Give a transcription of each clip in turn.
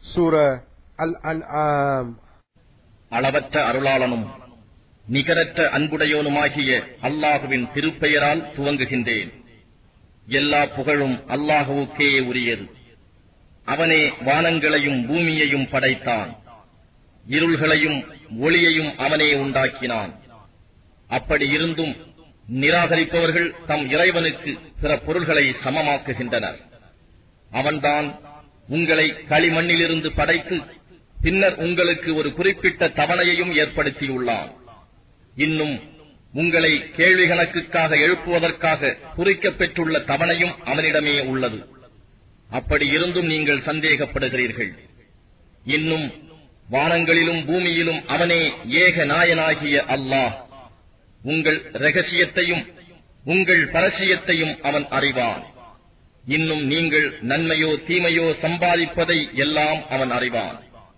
சூர அல் அன்ஆம் அளவற்ற அருளாளனும் நிகரற்ற அன்புடையோனுமாகிய அல்லாஹுவின் திருப்பெயரால் துவங்குகின்றேன் எல்லா புகழும் அல்லாஹுவுக்கே உரியது அவனே வானங்களையும் பூமியையும் படைத்தான் இருள்களையும் ஒளியையும் அவனே உண்டாக்கினான் அப்படி இருந்தும் நிராகரிப்பவர்கள் தம் இறைவனுக்கு பிற பொருள்களை சமமாக்குகின்றனர் அவன்தான் உங்களை களிமண்ணிலிருந்து படைத்து பின்னர் உங்களுக்கு ஒரு குறிப்பிட்ட தவணையையும் ஏற்படுத்தியுள்ளான் இன்னும் உங்களை கேள்வி கணக்குக்காக எழுப்புவதற்காக குறிக்கப் பெற்றுள்ள தவணையும் அவனிடமே உள்ளது அப்படி இருந்தும் நீங்கள் சந்தேகப்படுகிறீர்கள் இன்னும் வானங்களிலும் பூமியிலும் அவனே ஏக நாயனாகிய அல்லாஹ் உங்கள் ரகசியத்தையும் உங்கள் பரசியத்தையும் அவன் அறிவான் இன்னும் நீங்கள் நன்மையோ தீமையோ சம்பாதிப்பதை எல்லாம் அவன் அறிவான்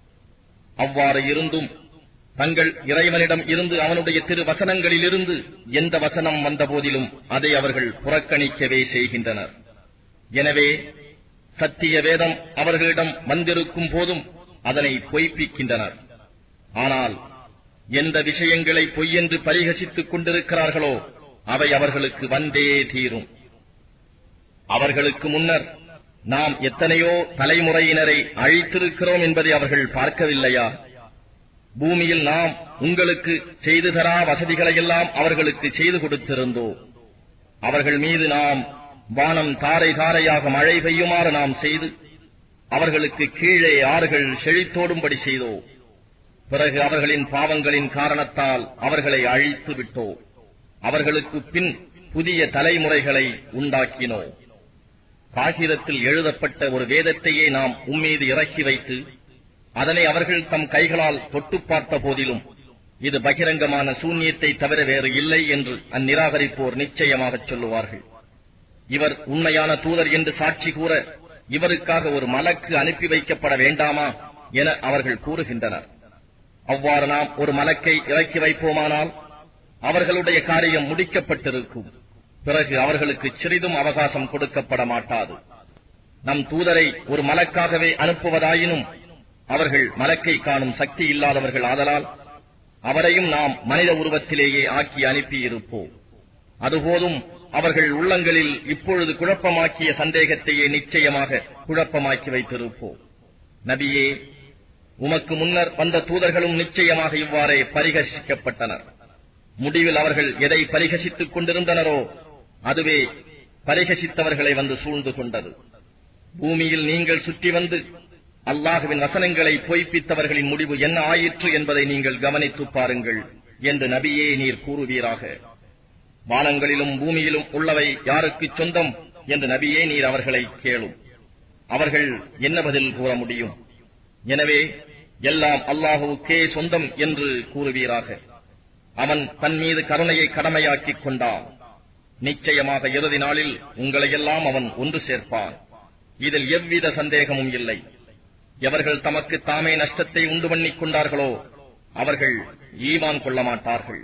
அவ்வாறு இருந்தும் தங்கள் இறைவனிடம் இருந்து அவனுடைய திரு வசனங்களிலிருந்து எந்த வசனம் வந்தபோதிலும் அதை அவர்கள் புறக்கணிக்கவே செய்கின்றனர் எனவே சத்திய வேதம் அவர்களிடம் வந்திருக்கும் போதும் அதனை பொய்ப்பிக்கின்றனர் ஆனால் எந்த விஷயங்களை பொய்யென்று பரிகசித்துக் கொண்டிருக்கிறார்களோ அவை அவர்களுக்கு வந்தே தீரும் அவர்களுக்கு முன்னர் நாம் எத்தனையோ தலைமுறையினரை அழித்திருக்கிறோம் என்பதை அவர்கள் பார்க்கவில்லையா பூமியில் நாம் உங்களுக்கு செய்து தரா வசதிகளையெல்லாம் அவர்களுக்கு செய்து கொடுத்திருந்தோம் அவர்கள் மீது நாம் வானம் தாரை தாரையாக மழை பெய்யுமாறு நாம் செய்து அவர்களுக்கு கீழே ஆறுகள் செழித்தோடும்படி செய்தோம் பிறகு அவர்களின் பாவங்களின் காரணத்தால் அவர்களை அழித்து விட்டோம் அவர்களுக்கு பின் புதிய தலைமுறைகளை உண்டாக்கினோம் காகிதத்தில் எழுதப்பட்ட ஒரு வேதத்தையே நாம் உம்மீது இறக்கி வைத்து அதனை அவர்கள் தம் கைகளால் தொட்டு பார்த்த போதிலும் இது பகிரங்கமான சூன்யத்தை தவிர வேறு இல்லை என்று அந்நிராகரிப்போர் நிச்சயமாகச் சொல்லுவார்கள் இவர் உண்மையான தூதர் என்று சாட்சி கூற இவருக்காக ஒரு மலக்கு அனுப்பி வைக்கப்பட வேண்டாமா என அவர்கள் கூறுகின்றனர் அவ்வாறு நாம் ஒரு மலக்கை இறக்கி வைப்போமானால் அவர்களுடைய காரியம் முடிக்கப்பட்டிருக்கும் பிறகு அவர்களுக்கு சிறிதும் அவகாசம் கொடுக்கப்பட மாட்டாது நம் தூதரை ஒரு மலக்காகவே அனுப்புவதாயினும் அவர்கள் மலக்கை காணும் சக்தி இல்லாதவர்கள் ஆதலால் அவரையும் நாம் மனித உருவத்திலேயே ஆக்கி அனுப்பியிருப்போம் அதுபோதும் அவர்கள் உள்ளங்களில் இப்பொழுது குழப்பமாக்கிய சந்தேகத்தையே நிச்சயமாக குழப்பமாக்கி வைத்திருப்போம் நபியே உமக்கு முன்னர் வந்த தூதர்களும் நிச்சயமாக இவ்வாறே பரிகசிக்கப்பட்டனர் முடிவில் அவர்கள் எதை பரிகசித்துக் கொண்டிருந்தனரோ அதுவே பரிகசித்தவர்களை வந்து சூழ்ந்து கொண்டது பூமியில் நீங்கள் சுற்றி வந்து அல்லாஹுவின் வசனங்களை பொய்ப்பித்தவர்களின் முடிவு என்ன ஆயிற்று என்பதை நீங்கள் கவனித்துப் பாருங்கள் என்று நபியே நீர் கூறுவீராக வானங்களிலும் பூமியிலும் உள்ளவை யாருக்கு சொந்தம் என்று நபியே நீர் அவர்களை கேளும் அவர்கள் என்ன பதில் கூற முடியும் எனவே எல்லாம் அல்லாஹுவுக்கே சொந்தம் என்று கூறுவீராக அவன் தன் மீது கருணையை கடமையாக்கிக் கொண்டான் நிச்சயமாக இறுதி நாளில் உங்களையெல்லாம் அவன் ஒன்று சேர்ப்பான் இதில் எவ்வித சந்தேகமும் இல்லை எவர்கள் தமக்கு தாமே நஷ்டத்தை உண்டு பண்ணிக் கொண்டார்களோ அவர்கள் ஈமான் கொள்ள மாட்டார்கள்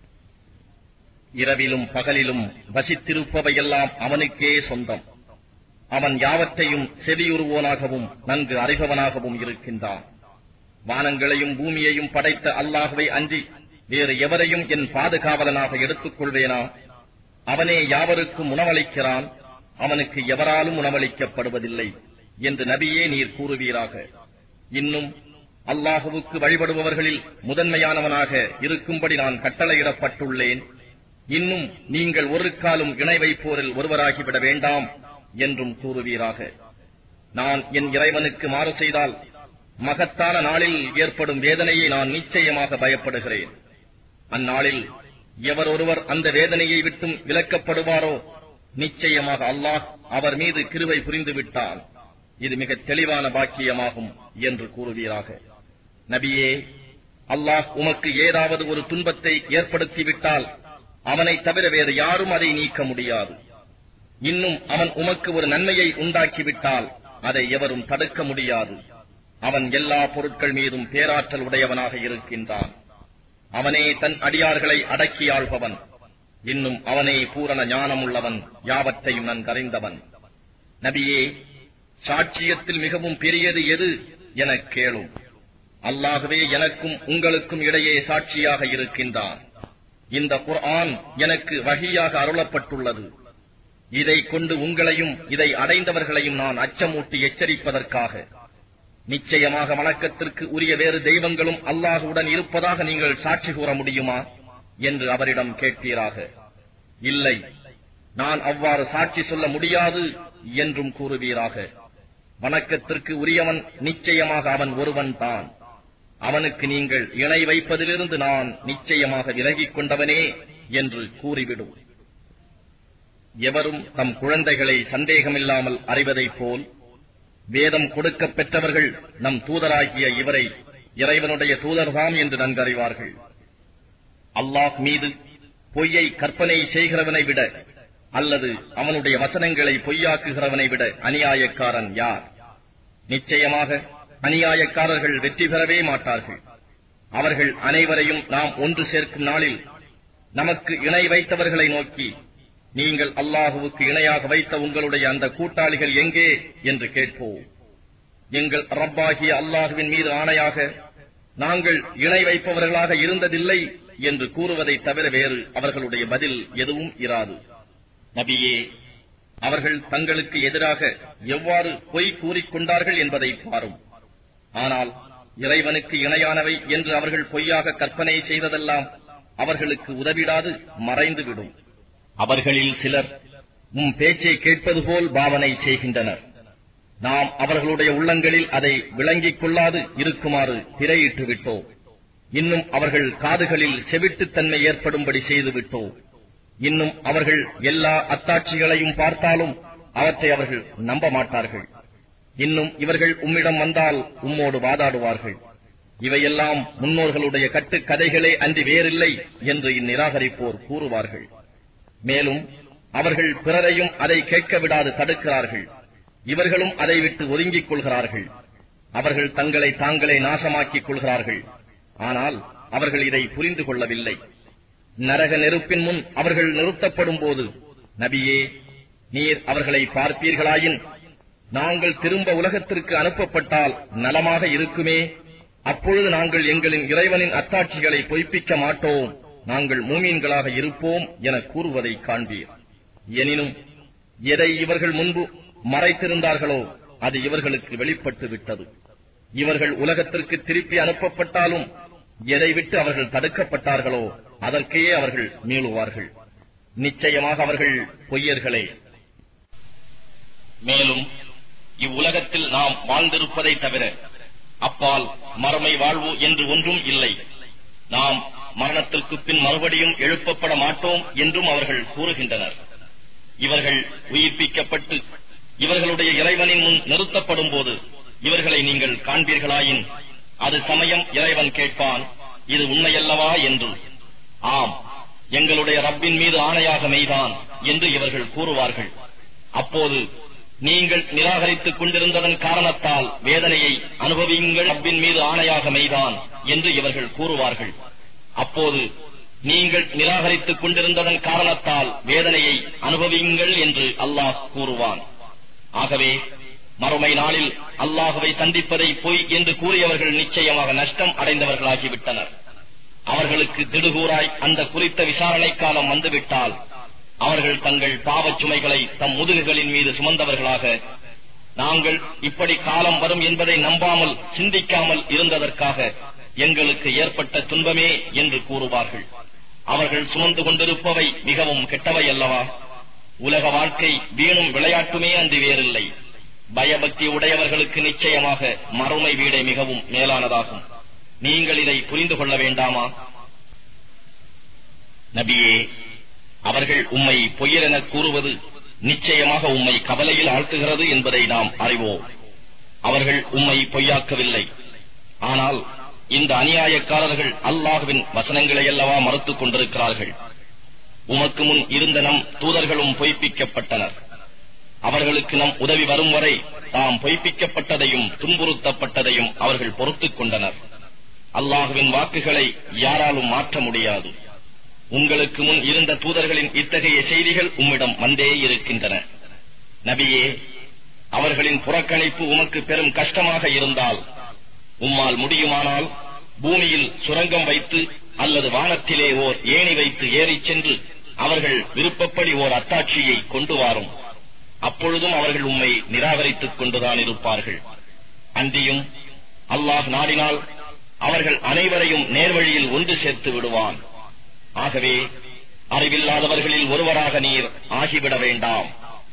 இரவிலும் பகலிலும் வசித்திருப்பவையெல்லாம் அவனுக்கே சொந்தம் அவன் யாவற்றையும் செவியுறுவோனாகவும் நன்கு அறிபவனாகவும் இருக்கின்றான் வானங்களையும் பூமியையும் படைத்த அல்லாஹுவை அன்றி வேறு எவரையும் என் பாதுகாவலனாக எடுத்துக் கொள்வேனா அவனே யாவருக்கும் உணவளிக்கிறான் அவனுக்கு எவராலும் உணவளிக்கப்படுவதில்லை என்று நபியே நீர் கூறுவீராக இன்னும் அல்லாஹுவுக்கு வழிபடுபவர்களில் முதன்மையானவனாக இருக்கும்படி நான் கட்டளையிடப்பட்டுள்ளேன் இன்னும் நீங்கள் ஒரு காலும் இணை வைப்போரில் ஒருவராகிவிட வேண்டாம் என்றும் கூறுவீராக நான் என் இறைவனுக்கு மாறு செய்தால் மகத்தான நாளில் ஏற்படும் வேதனையை நான் நிச்சயமாக பயப்படுகிறேன் அந்நாளில் எவர் ஒருவர் அந்த வேதனையை விட்டும் விலக்கப்படுவாரோ நிச்சயமாக அல்லாஹ் அவர் மீது கிருவை புரிந்து விட்டான் இது மிக தெளிவான பாக்கியமாகும் என்று கூறுவீராக நபியே அல்லாஹ் உமக்கு ஏதாவது ஒரு துன்பத்தை ஏற்படுத்திவிட்டால் அவனை தவிர வேறு யாரும் அதை நீக்க முடியாது இன்னும் அவன் உமக்கு ஒரு நன்மையை உண்டாக்கிவிட்டால் அதை எவரும் தடுக்க முடியாது அவன் எல்லா பொருட்கள் மீதும் பேராற்றல் உடையவனாக இருக்கின்றான் அவனே தன் அடியார்களை அடக்கி ஆள்பவன் இன்னும் அவனே பூரண ஞானம் உள்ளவன் யாவற்றையும் நன்கறிந்தவன் நபியே சாட்சியத்தில் மிகவும் பெரியது எது எனக் கேளும் அல்லாகவே எனக்கும் உங்களுக்கும் இடையே சாட்சியாக இருக்கின்றான் இந்த குர்ஆன் எனக்கு வகையாக அருளப்பட்டுள்ளது இதைக் கொண்டு உங்களையும் இதை அடைந்தவர்களையும் நான் அச்சமூட்டி எச்சரிப்பதற்காக நிச்சயமாக வணக்கத்திற்கு உரிய வேறு தெய்வங்களும் அல்லாஹுடன் இருப்பதாக நீங்கள் சாட்சி கூற முடியுமா என்று அவரிடம் கேட்பீராக இல்லை நான் அவ்வாறு சாட்சி சொல்ல முடியாது என்றும் கூறுவீராக வணக்கத்திற்கு உரியவன் நிச்சயமாக அவன் ஒருவன் தான் அவனுக்கு நீங்கள் இணை வைப்பதிலிருந்து நான் நிச்சயமாக விலகிக் கொண்டவனே என்று கூறிவிடும் எவரும் தம் குழந்தைகளை சந்தேகமில்லாமல் அறிவதைப் போல் வேதம் கொடுக்கப் பெற்றவர்கள் நம் தூதராகிய இவரை இறைவனுடைய தூதர்தாம் என்று நன்கறிவார்கள் அல்லாஹ் மீது பொய்யை கற்பனை செய்கிறவனை விட அல்லது அவனுடைய வசனங்களை பொய்யாக்குகிறவனை விட அநியாயக்காரன் யார் நிச்சயமாக அநியாயக்காரர்கள் வெற்றி பெறவே மாட்டார்கள் அவர்கள் அனைவரையும் நாம் ஒன்று சேர்க்கும் நாளில் நமக்கு இணை வைத்தவர்களை நோக்கி நீங்கள் அல்லாஹுவுக்கு இணையாக வைத்த உங்களுடைய அந்த கூட்டாளிகள் எங்கே என்று கேட்போம் எங்கள் ரப்பாகிய அல்லாஹுவின் மீது ஆணையாக நாங்கள் இணை வைப்பவர்களாக இருந்ததில்லை என்று கூறுவதை தவிர வேறு அவர்களுடைய பதில் எதுவும் இராது நபியே அவர்கள் தங்களுக்கு எதிராக எவ்வாறு பொய் கூறிக்கொண்டார்கள் என்பதை பாரும் ஆனால் இறைவனுக்கு இணையானவை என்று அவர்கள் பொய்யாக கற்பனை செய்ததெல்லாம் அவர்களுக்கு உதவிடாது மறைந்துவிடும் அவர்களில் சிலர் உம் பேச்சை கேட்பது போல் பாவனை செய்கின்றனர் நாம் அவர்களுடைய உள்ளங்களில் அதை விளங்கிக் கொள்ளாது இருக்குமாறு திரையிட்டு விட்டோம் இன்னும் அவர்கள் காதுகளில் செவிட்டுத்தன்மை ஏற்படும்படி செய்து விட்டோம் இன்னும் அவர்கள் எல்லா அத்தாட்சிகளையும் பார்த்தாலும் அவற்றை அவர்கள் நம்ப மாட்டார்கள் இன்னும் இவர்கள் உம்மிடம் வந்தால் உம்மோடு வாதாடுவார்கள் இவையெல்லாம் முன்னோர்களுடைய கட்டுக்கதைகளே அன்றி வேறில்லை என்று இந்நிராகரிப்போர் கூறுவார்கள் மேலும் அவர்கள் பிறரையும் அதை கேட்க விடாது தடுக்கிறார்கள் இவர்களும் அதை விட்டு ஒதுங்கிக் கொள்கிறார்கள் அவர்கள் தங்களை தாங்களே நாசமாக்கிக் கொள்கிறார்கள் ஆனால் அவர்கள் இதை புரிந்து கொள்ளவில்லை நரக நெருப்பின் முன் அவர்கள் நிறுத்தப்படும் போது நபியே நீர் அவர்களை பார்ப்பீர்களாயின் நாங்கள் திரும்ப உலகத்திற்கு அனுப்பப்பட்டால் நலமாக இருக்குமே அப்பொழுது நாங்கள் எங்களின் இறைவனின் அத்தாட்சிகளை பொய்ப்பிக்க மாட்டோம் நாங்கள் மூமீன்களாக இருப்போம் என கூறுவதை காண்பீர் எனினும் எதை இவர்கள் முன்பு மறைத்திருந்தார்களோ அது இவர்களுக்கு வெளிப்பட்டு விட்டது இவர்கள் உலகத்திற்கு திருப்பி அனுப்பப்பட்டாலும் எதை விட்டு அவர்கள் தடுக்கப்பட்டார்களோ அதற்கே அவர்கள் மீளுவார்கள் நிச்சயமாக அவர்கள் பொய்யர்களே மேலும் இவ்வுலகத்தில் நாம் வாழ்ந்திருப்பதை தவிர அப்பால் மறுமை வாழ்வு என்று ஒன்றும் இல்லை நாம் மரணத்திற்கு பின் மறுபடியும் எழுப்பப்பட மாட்டோம் என்றும் அவர்கள் கூறுகின்றனர் இவர்கள் உயிர்ப்பிக்கப்பட்டு இவர்களுடைய இறைவனின் முன் நிறுத்தப்படும் போது இவர்களை நீங்கள் காண்பீர்களாயின் அது சமயம் இறைவன் கேட்பான் இது உண்மையல்லவா என்று ஆம் எங்களுடைய ரப்பின் மீது ஆணையாக மெய்தான் என்று இவர்கள் கூறுவார்கள் அப்போது நீங்கள் நிராகரித்துக் கொண்டிருந்ததன் காரணத்தால் வேதனையை அனுபவியுங்கள் ரப்பின் மீது ஆணையாக மெய்தான் என்று இவர்கள் கூறுவார்கள் அப்போது நீங்கள் நிராகரித்துக் கொண்டிருந்ததன் காரணத்தால் வேதனையை அனுபவியுங்கள் என்று அல்லாஹ் கூறுவான் ஆகவே மறுமை நாளில் அல்லாஹுவை சந்திப்பதை பொய் என்று கூறியவர்கள் நிச்சயமாக நஷ்டம் அடைந்தவர்களாகிவிட்டனர் அவர்களுக்கு திடுகூறாய் அந்த குறித்த விசாரணை காலம் வந்துவிட்டால் அவர்கள் தங்கள் பாவச் சுமைகளை தம் முதுகுகளின் மீது சுமந்தவர்களாக நாங்கள் இப்படி காலம் வரும் என்பதை நம்பாமல் சிந்திக்காமல் இருந்ததற்காக எங்களுக்கு ஏற்பட்ட துன்பமே என்று கூறுவார்கள் அவர்கள் சுமந்து கொண்டிருப்பவை மிகவும் கெட்டவை அல்லவா உலக வாழ்க்கை வீணும் விளையாட்டுமே அன்றி வேறில்லை பயபக்தி உடையவர்களுக்கு நிச்சயமாக மறுமை வீடே மிகவும் மேலானதாகும் நீங்கள் இதை புரிந்து கொள்ள வேண்டாமா நபியே அவர்கள் உம்மை பொய்யரென கூறுவது நிச்சயமாக உம்மை கவலையில் ஆழ்த்துகிறது என்பதை நாம் அறிவோம் அவர்கள் உம்மை பொய்யாக்கவில்லை ஆனால் இந்த அநியாயக்காரர்கள் அல்லாஹுவின் வசனங்களை அல்லவா மறுத்துக் கொண்டிருக்கிறார்கள் உமக்கு முன் இருந்த நம் தூதர்களும் பொய்ப்பிக்கப்பட்டனர் அவர்களுக்கு நம் உதவி வரும் வரை தாம் பொய்ப்பிக்கப்பட்டதையும் துன்புறுத்தப்பட்டதையும் அவர்கள் பொறுத்துக் கொண்டனர் அல்லாஹுவின் வாக்குகளை யாராலும் மாற்ற முடியாது உங்களுக்கு முன் இருந்த தூதர்களின் இத்தகைய செய்திகள் உம்மிடம் வந்தே இருக்கின்றன நபியே அவர்களின் புறக்கணிப்பு உமக்கு பெரும் கஷ்டமாக இருந்தால் உம்மால் முடியுமானால் பூமியில் சுரங்கம் வைத்து அல்லது வானத்திலே ஓர் ஏணி வைத்து ஏறிச் சென்று அவர்கள் விருப்பப்படி ஓர் அத்தாட்சியை கொண்டு வாரும் அப்பொழுதும் அவர்கள் உம்மை நிராகரித்துக் கொண்டுதான் இருப்பார்கள் அன்றியும் அல்லாஹ் நாடினால் அவர்கள் அனைவரையும் நேர்வழியில் ஒன்று சேர்த்து விடுவான் ஆகவே அறிவில்லாதவர்களில் ஒருவராக நீர் ஆகிவிட வேண்டாம்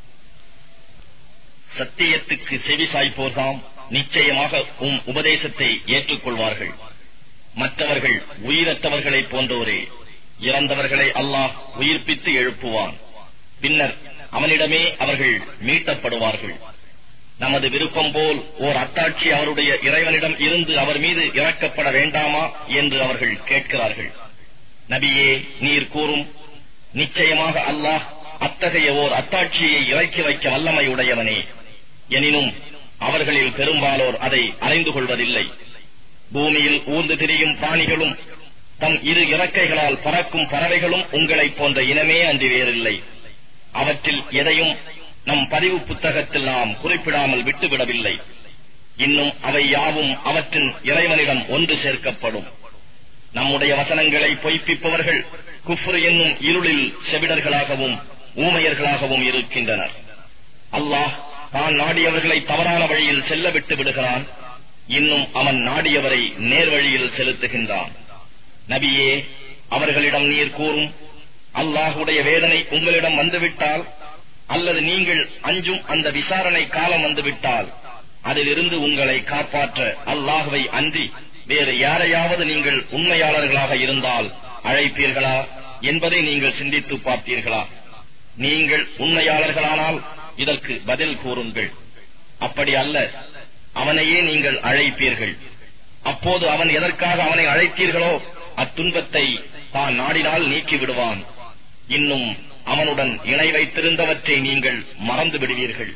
சத்தியத்துக்கு செவி சாய்ப்போர்தாம் நிச்சயமாக உம் உபதேசத்தை ஏற்றுக்கொள்வார்கள் மற்றவர்கள் உயிரற்றவர்களைப் போன்றோரே இறந்தவர்களை அல்லாஹ் உயிர்ப்பித்து எழுப்புவான் பின்னர் அவனிடமே அவர்கள் மீட்டப்படுவார்கள் நமது விருப்பம் போல் ஓர் அத்தாட்சி அவருடைய இறைவனிடம் இருந்து அவர் மீது இறக்கப்பட வேண்டாமா என்று அவர்கள் கேட்கிறார்கள் நபியே நீர் கூறும் நிச்சயமாக அல்லாஹ் அத்தகைய ஓர் அத்தாட்சியை இறக்கி வைக்க வல்லமை உடையவனே எனினும் அவர்களில் பெரும்பாலோர் அதை அறிந்து கொள்வதில்லை பூமியில் ஊர்ந்து திரியும் பிராணிகளும் தம் இரு இறக்கைகளால் பறக்கும் பறவைகளும் உங்களைப் போன்ற இனமே அன்றி வேறில்லை அவற்றில் எதையும் நம் பதிவு புத்தகத்தில் நாம் குறிப்பிடாமல் விட்டுவிடவில்லை இன்னும் அவை யாவும் அவற்றின் இறைவனிடம் ஒன்று சேர்க்கப்படும் நம்முடைய வசனங்களை பொய்ப்பிப்பவர்கள் குஃப்ரு என்னும் இருளில் செவிடர்களாகவும் ஊமையர்களாகவும் இருக்கின்றனர் அல்லாஹ் தான் நாடியவர்களை தவறான வழியில் செல்ல விட்டு விடுகிறான் இன்னும் அவன் நாடியவரை நேர்வழியில் செலுத்துகின்றான் நபியே அவர்களிடம் நீர் கூறும் அல்லாஹுடைய வேதனை உங்களிடம் வந்துவிட்டால் அல்லது நீங்கள் அஞ்சும் அந்த விசாரணை காலம் வந்துவிட்டால் அதிலிருந்து உங்களை காப்பாற்ற அல்லாஹுவை அன்றி வேறு யாரையாவது நீங்கள் உண்மையாளர்களாக இருந்தால் அழைப்பீர்களா என்பதை நீங்கள் சிந்தித்து பார்த்தீர்களா நீங்கள் உண்மையாளர்களானால் இதற்கு பதில் கூறுங்கள் அப்படி அல்ல அவனையே நீங்கள் அழைப்பீர்கள் அப்போது அவன் எதற்காக அவனை அழைத்தீர்களோ அத்துன்பத்தை தான் நாடினால் நீக்கி விடுவான் இன்னும் அவனுடன் இணை வைத்திருந்தவற்றை நீங்கள் மறந்து விடுவீர்கள்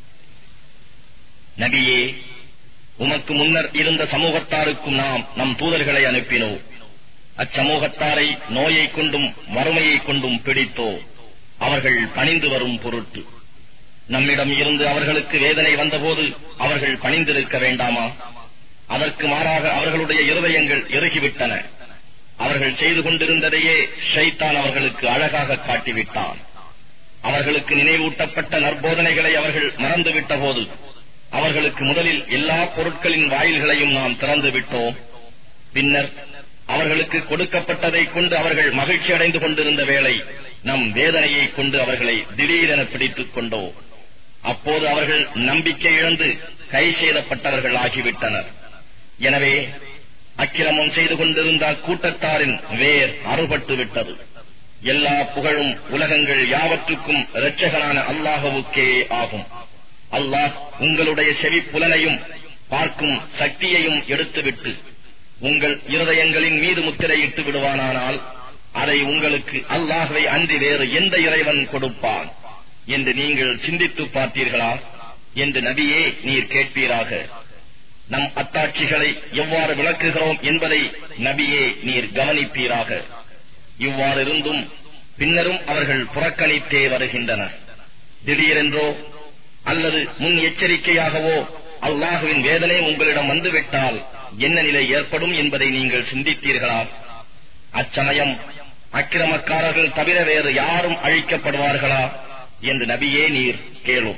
நபியே உமக்கு முன்னர் இருந்த சமூகத்தாருக்கும் நாம் நம் தூதர்களை அனுப்பினோம் அச்சமூகத்தாரை நோயை கொண்டும் வறுமையை கொண்டும் பிடித்தோ அவர்கள் பணிந்து வரும் பொருட்டு நம்மிடம் இருந்து அவர்களுக்கு வேதனை வந்தபோது அவர்கள் பணிந்திருக்க வேண்டாமா அதற்கு மாறாக அவர்களுடைய இருதயங்கள் இறுகிவிட்டன அவர்கள் செய்து கொண்டிருந்ததையே ஷைத்தான் அவர்களுக்கு அழகாக காட்டிவிட்டான் அவர்களுக்கு நினைவூட்டப்பட்ட நற்போதனைகளை அவர்கள் மறந்துவிட்ட போது அவர்களுக்கு முதலில் எல்லா பொருட்களின் வாயில்களையும் நாம் திறந்து விட்டோம் பின்னர் அவர்களுக்கு கொடுக்கப்பட்டதை கொண்டு அவர்கள் மகிழ்ச்சி அடைந்து கொண்டிருந்த வேளை நம் வேதனையை கொண்டு அவர்களை திடீரென பிடித்துக் கொண்டோம் அப்போது அவர்கள் நம்பிக்கை இழந்து கை செய்தப்பட்டவர்கள் ஆகிவிட்டனர் எனவே அக்கிரமம் செய்து கொண்டிருந்த கூட்டத்தாரின் வேர் அறுபட்டு விட்டது எல்லா புகழும் உலகங்கள் யாவற்றுக்கும் இரட்சகனான அல்லாஹுவுக்கே ஆகும் அல்லாஹ் உங்களுடைய செவிப்புலனையும் பார்க்கும் சக்தியையும் எடுத்துவிட்டு உங்கள் இருதயங்களின் மீது முத்திரையிட்டு விடுவானானால் அதை உங்களுக்கு அல்லாஹுவை அன்றி வேறு எந்த இறைவன் கொடுப்பான் என்று நீங்கள் சிந்தித்து பார்த்தீர்களா என்று நபியே நீர் கேட்பீராக நம் அத்தாட்சிகளை எவ்வாறு விளக்குகிறோம் என்பதை நபியே நீர் கவனிப்பீராக இவ்வாறு இருந்தும் பின்னரும் அவர்கள் புறக்கணித்தே வருகின்றனர் திடீரென்றோ அல்லது முன் எச்சரிக்கையாகவோ அல்லாஹுவின் வேதனை உங்களிடம் வந்துவிட்டால் என்ன நிலை ஏற்படும் என்பதை நீங்கள் சிந்தித்தீர்களா அச்சமயம் அக்கிரமக்காரர்கள் தவிர வேறு யாரும் அழிக்கப்படுவார்களா என்று நபியே நீர் கேளும்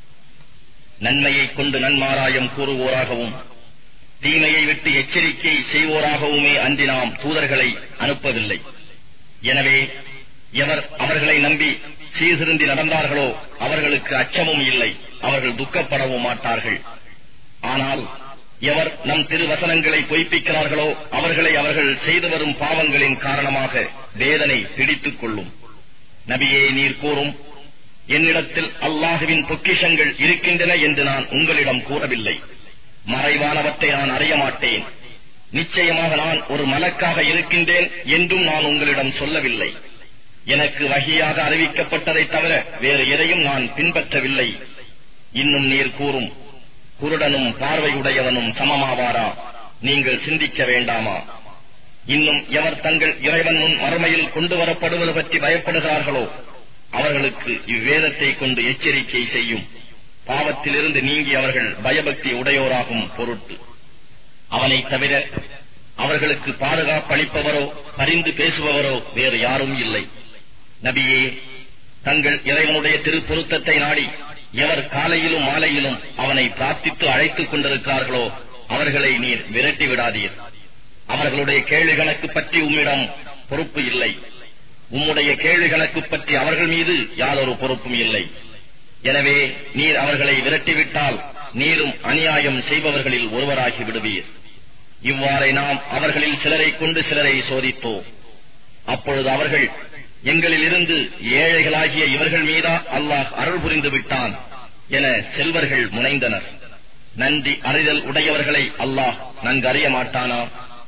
நன்மையைக் கொண்டு நன்மாராயம் கூறுவோராகவும் தீமையை விட்டு எச்சரிக்கை செய்வோராகவுமே அன்றி நாம் தூதர்களை அனுப்பவில்லை எனவே எவர் அவர்களை நம்பி சீர்திருந்தி நடந்தார்களோ அவர்களுக்கு அச்சமும் இல்லை அவர்கள் துக்கப்படவும் மாட்டார்கள் ஆனால் எவர் நம் திருவசனங்களை பொய்ப்பிக்கிறார்களோ அவர்களை அவர்கள் செய்து வரும் பாவங்களின் காரணமாக வேதனை பிடித்துக் கொள்ளும் நபியே நீர் கூறும் என்னிடத்தில் அல்லாஹுவின் பொக்கிஷங்கள் இருக்கின்றன என்று நான் உங்களிடம் கூறவில்லை மறைவானவற்றை நான் அறிய மாட்டேன் நிச்சயமாக நான் ஒரு மலக்காக இருக்கின்றேன் என்றும் நான் உங்களிடம் சொல்லவில்லை எனக்கு வகையாக அறிவிக்கப்பட்டதை தவிர வேறு எதையும் நான் பின்பற்றவில்லை இன்னும் நீர் கூறும் குருடனும் பார்வையுடையவனும் சமமாவாரா நீங்கள் சிந்திக்க வேண்டாமா இன்னும் எவர் தங்கள் இறைவன் முன் மறுமையில் கொண்டு வரப்படுவது பற்றி பயப்படுகிறார்களோ அவர்களுக்கு இவ்வேதத்தை கொண்டு எச்சரிக்கை செய்யும் பாவத்திலிருந்து நீங்கி அவர்கள் பயபக்தி உடையோராகும் பொருட்டு அவனை தவிர அவர்களுக்கு பாதுகாப்பளிப்பவரோ பரிந்து பேசுபவரோ வேறு யாரும் இல்லை நபியே தங்கள் இறைவனுடைய திருப்பொருத்தத்தை நாடி எவர் காலையிலும் மாலையிலும் அவனை பிரார்த்தித்து அழைத்துக் கொண்டிருக்கிறார்களோ அவர்களை நீர் விரட்டி விடாதீர் அவர்களுடைய கேள்வி கணக்கு பற்றி உம்மிடம் பொறுப்பு இல்லை உம்முடைய கேள்வி கணக்கு பற்றி அவர்கள் மீது யாதொரு பொறுப்பும் இல்லை எனவே நீர் அவர்களை விரட்டிவிட்டால் நீரும் அநியாயம் செய்பவர்களில் ஒருவராகி விடுவீர் இவ்வாறே நாம் அவர்களில் சிலரை கொண்டு சிலரை சோதித்தோம் அப்பொழுது அவர்கள் எங்களில் இருந்து ஏழைகளாகிய இவர்கள் மீதா அல்லாஹ் அருள் புரிந்து விட்டான் என செல்வர்கள் முனைந்தனர் நன்றி அறிதல் உடையவர்களை அல்லாஹ் நன்கு அறிய மாட்டானா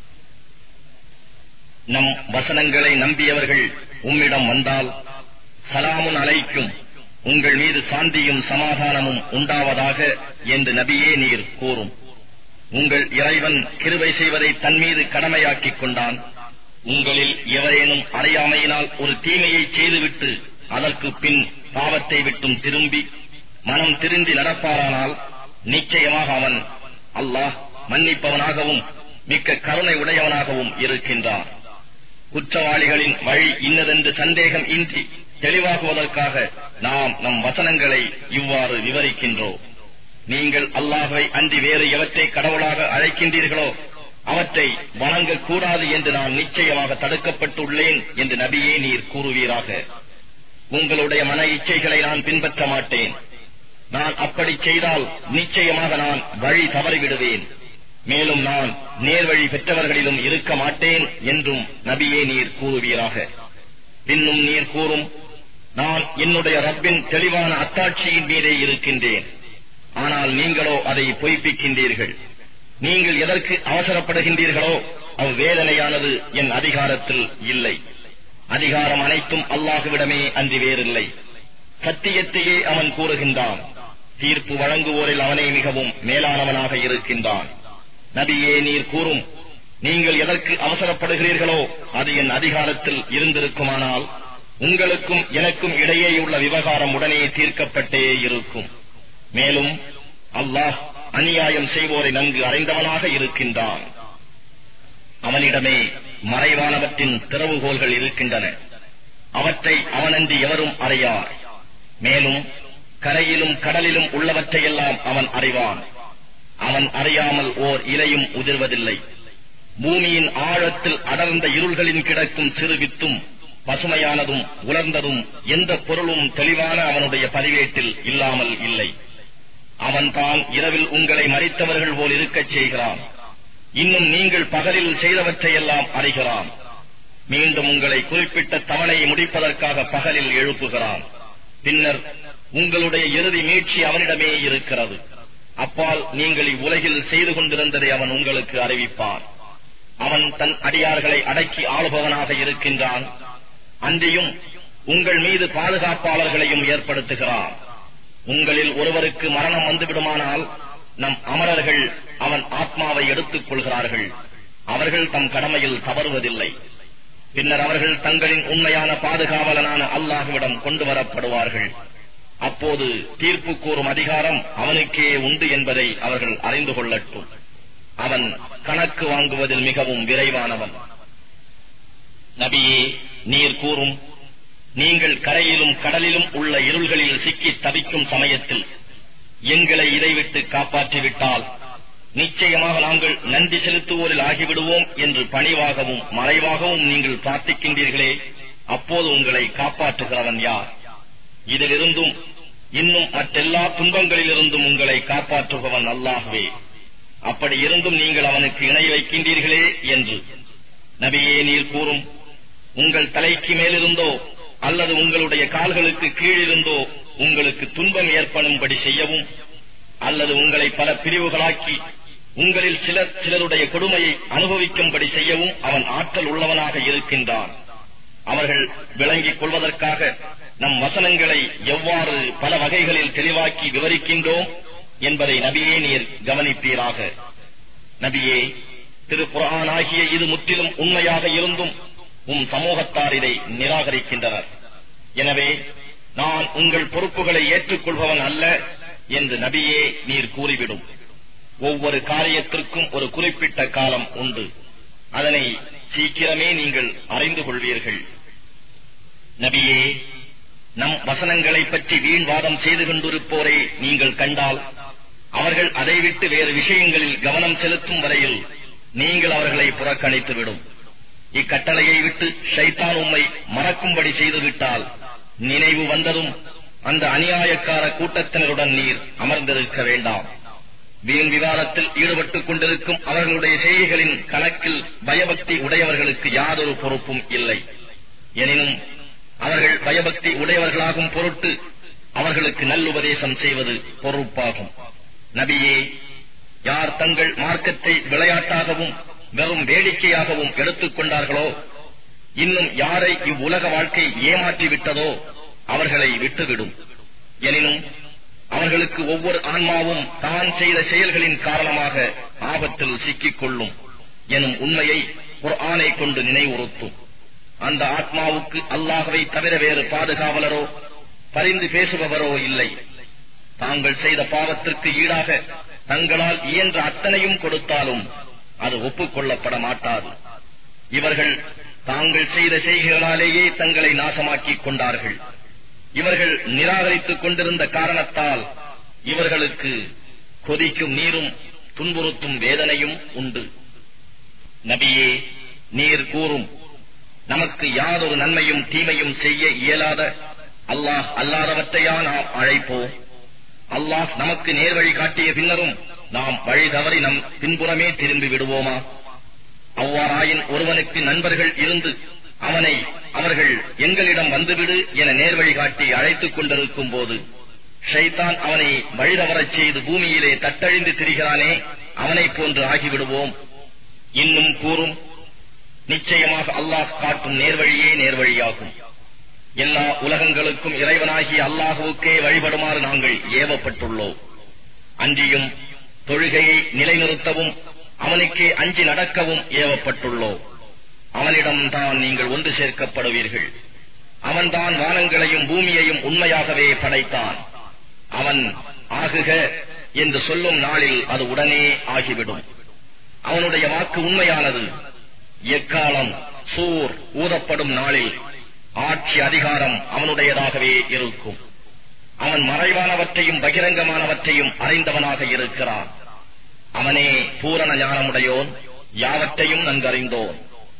நம் வசனங்களை நம்பியவர்கள் உம்மிடம் வந்தால் சலாமுன் அலைக்கும் உங்கள் மீது சாந்தியும் சமாதானமும் உண்டாவதாக என்று நபியே நீர் கூறும் உங்கள் இறைவன் கிருபை செய்வதை தன் மீது கடமையாக்கிக் கொண்டான் உங்களில் எவரேனும் அறியாமையினால் ஒரு தீமையை செய்துவிட்டு அதற்கு பின் பாவத்தை விட்டும் திரும்பி மனம் திருந்தி நடப்பாரானால் நிச்சயமாக அவன் அல்லாஹ் மன்னிப்பவனாகவும் மிக்க கருணை உடையவனாகவும் இருக்கின்றான் குற்றவாளிகளின் வழி இன்னதென்று சந்தேகம் இன்றி தெளிவாகுவதற்காக நாம் நம் வசனங்களை இவ்வாறு விவரிக்கின்றோம் நீங்கள் அல்லாஹை அன்றி வேறு எவற்றை கடவுளாக அழைக்கின்றீர்களோ அவற்றை வணங்கக்கூடாது என்று நான் நிச்சயமாக தடுக்கப்பட்டுள்ளேன் என்று நபியே நீர் கூறுவீராக உங்களுடைய மன இச்சைகளை நான் பின்பற்ற மாட்டேன் நான் அப்படி செய்தால் நிச்சயமாக நான் வழி தவறிவிடுவேன் மேலும் நான் நேர்வழி பெற்றவர்களிலும் இருக்க மாட்டேன் என்றும் நபியே நீர் கூறுவீராக பின்னும் நீர் கூறும் நான் என்னுடைய ரப்பின் தெளிவான அத்தாட்சியின் மீதே இருக்கின்றேன் ஆனால் நீங்களோ அதை பொய்ப்பிக்கின்றீர்கள் நீங்கள் எதற்கு அவசரப்படுகின்றீர்களோ அவ்வேதனையானது என் அதிகாரத்தில் இல்லை அதிகாரம் அனைத்தும் அல்லாஹுவிடமே அன்றி வேறில்லை சத்தியத்தையே அவன் கூறுகின்றான் தீர்ப்பு வழங்குவோரில் அவனே மிகவும் மேலானவனாக இருக்கின்றான் நபியே நீர் கூறும் நீங்கள் எதற்கு அவசரப்படுகிறீர்களோ அது என் அதிகாரத்தில் இருந்திருக்குமானால் உங்களுக்கும் எனக்கும் இடையேயுள்ள விவகாரம் உடனே தீர்க்கப்பட்டே இருக்கும் மேலும் அல்லாஹ் அநியாயம் செய்வோரை நன்கு அறிந்தவனாக இருக்கின்றான் அவனிடமே மறைவானவற்றின் திறவுகோள்கள் இருக்கின்றன அவற்றை அவனன்றி எவரும் அறியார் மேலும் கரையிலும் கடலிலும் உள்ளவற்றையெல்லாம் அவன் அறிவான் அவன் அறியாமல் ஓர் இலையும் உதிர்வதில்லை பூமியின் ஆழத்தில் அடர்ந்த இருள்களின் கிடக்கும் சிறு வித்தும் பசுமையானதும் உலர்ந்ததும் எந்த பொருளும் தெளிவான அவனுடைய பதிவேட்டில் இல்லாமல் இல்லை அவன் தான் இரவில் உங்களை மறித்தவர்கள் போல் இருக்கச் செய்கிறான் இன்னும் நீங்கள் பகலில் செய்தவற்றையெல்லாம் அறிகிறான் மீண்டும் உங்களை குறிப்பிட்ட தவணையை முடிப்பதற்காக பகலில் எழுப்புகிறான் பின்னர் உங்களுடைய இறுதி மீட்சி அவனிடமே இருக்கிறது அப்பால் நீங்கள் இவ்வுலகில் செய்து கொண்டிருந்ததை அவன் உங்களுக்கு அறிவிப்பான் அவன் தன் அடியார்களை அடக்கி ஆளுபவனாக இருக்கின்றான் அன்றியும் உங்கள் மீது பாதுகாப்பாளர்களையும் ஏற்படுத்துகிறான் உங்களில் ஒருவருக்கு மரணம் வந்துவிடுமானால் நம் அமரர்கள் அவன் ஆத்மாவை எடுத்துக் கொள்கிறார்கள் அவர்கள் தம் கடமையில் தவறுவதில்லை பின்னர் அவர்கள் தங்களின் உண்மையான பாதுகாவலனான அல்லாஹுவிடம் கொண்டு வரப்படுவார்கள் அப்போது தீர்ப்பு கூறும் அதிகாரம் அவனுக்கே உண்டு என்பதை அவர்கள் அறிந்து கொள்ளட்டும் அவன் கணக்கு வாங்குவதில் மிகவும் விரைவானவன் நபியே நீர் கூறும் நீங்கள் கரையிலும் கடலிலும் உள்ள இருள்களில் சிக்கி தவிக்கும் சமயத்தில் எங்களை இதைவிட்டு காப்பாற்றிவிட்டால் நிச்சயமாக நாங்கள் நன்றி செலுத்துவோரில் ஆகிவிடுவோம் என்று பணிவாகவும் மறைவாகவும் நீங்கள் பிரார்த்திக்கின்றீர்களே அப்போது உங்களை காப்பாற்றுகிறவன் யார் இதிலிருந்தும் இன்னும் மற்றெல்லா துன்பங்களிலிருந்தும் உங்களை காப்பாற்றுபவன் அல்லாகவே அப்படி இருந்தும் நீங்கள் அவனுக்கு இணை வைக்கின்றீர்களே என்று நபியே நீர் கூறும் உங்கள் தலைக்கு மேலிருந்தோ அல்லது உங்களுடைய கால்களுக்கு கீழிருந்தோ உங்களுக்கு துன்பம் ஏற்படும்படி செய்யவும் அல்லது உங்களை பல பிரிவுகளாக்கி உங்களில் சிலர் சிலருடைய கொடுமையை அனுபவிக்கும்படி செய்யவும் அவன் ஆற்றல் உள்ளவனாக இருக்கின்றான் அவர்கள் விளங்கிக் கொள்வதற்காக நம் வசனங்களை எவ்வாறு பல வகைகளில் தெளிவாக்கி விவரிக்கின்றோம் என்பதை நபியே நீர் கவனிப்பீராக நபியே திரு ஆகிய இது முற்றிலும் உண்மையாக இருந்தும் உம் சமூகத்தார் இதை நிராகரிக்கின்றனர் எனவே நான் உங்கள் பொறுப்புகளை ஏற்றுக்கொள்பவன் அல்ல என்று நபியே நீர் கூறிவிடும் ஒவ்வொரு காரியத்திற்கும் ஒரு குறிப்பிட்ட காலம் உண்டு அதனை சீக்கிரமே நீங்கள் அறிந்து கொள்வீர்கள் நபியே நம் வசனங்களை பற்றி வீண்வாதம் செய்து கொண்டிருப்போரை நீங்கள் கண்டால் அவர்கள் அதை விட்டு வேறு விஷயங்களில் கவனம் செலுத்தும் வரையில் நீங்கள் அவர்களை புறக்கணித்துவிடும் இக்கட்டளையை விட்டு ஷைத்தான் உம்மை மறக்கும்படி செய்துவிட்டால் நினைவு வந்ததும் அந்த அநியாயக்கார கூட்டத்தினருடன் நீர் அமர்ந்திருக்க வேண்டாம் வீண் விவாதத்தில் ஈடுபட்டுக் கொண்டிருக்கும் அவர்களுடைய செய்திகளின் கணக்கில் பயபக்தி உடையவர்களுக்கு யாதொரு பொறுப்பும் இல்லை எனினும் அவர்கள் பயபக்தி உடையவர்களாகும் பொருட்டு அவர்களுக்கு நல்லுபதேசம் செய்வது பொறுப்பாகும் நபியே யார் தங்கள் மார்க்கத்தை விளையாட்டாகவும் வெறும் வேடிக்கையாகவும் எடுத்துக் கொண்டார்களோ இன்னும் யாரை இவ்வுலக வாழ்க்கை ஏமாற்றி விட்டதோ அவர்களை விட்டுவிடும் எனினும் அவர்களுக்கு ஒவ்வொரு ஆன்மாவும் தான் செய்த செயல்களின் காரணமாக ஆபத்தில் சிக்கிக் கொள்ளும் எனும் உண்மையை ஒரு ஆணை கொண்டு நினைவுறுத்தும் அந்த ஆத்மாவுக்கு அல்லாஹவை தவிர வேறு பாதுகாவலரோ பரிந்து பேசுபவரோ இல்லை தாங்கள் செய்த பாவத்திற்கு ஈடாக தங்களால் இயன்ற அத்தனையும் கொடுத்தாலும் அது ஒப்புக்கொள்ளப்பட மாட்டாது இவர்கள் தாங்கள் செய்த செய்கைகளாலேயே தங்களை நாசமாக்கிக் கொண்டார்கள் இவர்கள் நிராகரித்துக் கொண்டிருந்த காரணத்தால் இவர்களுக்கு கொதிக்கும் நீரும் துன்புறுத்தும் வேதனையும் உண்டு நபியே நீர் கூறும் நமக்கு யாதொரு நன்மையும் தீமையும் செய்ய இயலாத அல்லாஹ் அல்லாதவற்றையா நாம் அழைப்போம் அல்லாஹ் நமக்கு நேர்வழி காட்டிய பின்னரும் நாம் வழி தவறி நம் பின்புறமே திரும்பி விடுவோமா அவ்வாறாயின் ஒருவனுக்கு நண்பர்கள் இருந்து அவனை அவர்கள் எங்களிடம் வந்துவிடு என நேர்வழி காட்டி அழைத்துக் கொண்டிருக்கும் போது ஷைத்தான் அவனை வழிதவரச் செய்து பூமியிலே தட்டழிந்து திரிகிறானே அவனைப் போன்று ஆகிவிடுவோம் இன்னும் கூறும் நிச்சயமாக அல்லாஹ் காட்டும் நேர்வழியே நேர்வழியாகும் எல்லா உலகங்களுக்கும் இறைவனாகிய அல்லாஹுவுக்கே வழிபடுமாறு நாங்கள் ஏவப்பட்டுள்ளோம் அன்றியும் தொழுகையை நிலைநிறுத்தவும் அவனுக்கே அஞ்சி நடக்கவும் ஏவப்பட்டுள்ளோம் அவனிடம் தான் நீங்கள் ஒன்று சேர்க்கப்படுவீர்கள் அவன்தான் வானங்களையும் பூமியையும் உண்மையாகவே படைத்தான் அவன் ஆகுக என்று சொல்லும் நாளில் அது உடனே ஆகிவிடும் அவனுடைய வாக்கு உண்மையானது எக்காலம் சூர் ஊதப்படும் நாளில் ஆட்சி அதிகாரம் அவனுடையதாகவே இருக்கும் அவன் மறைவானவற்றையும் பகிரங்கமானவற்றையும் அறிந்தவனாக இருக்கிறான் அவனே பூரண ஞானமுடையோன் யாவற்றையும் நன்கறிந்தோன்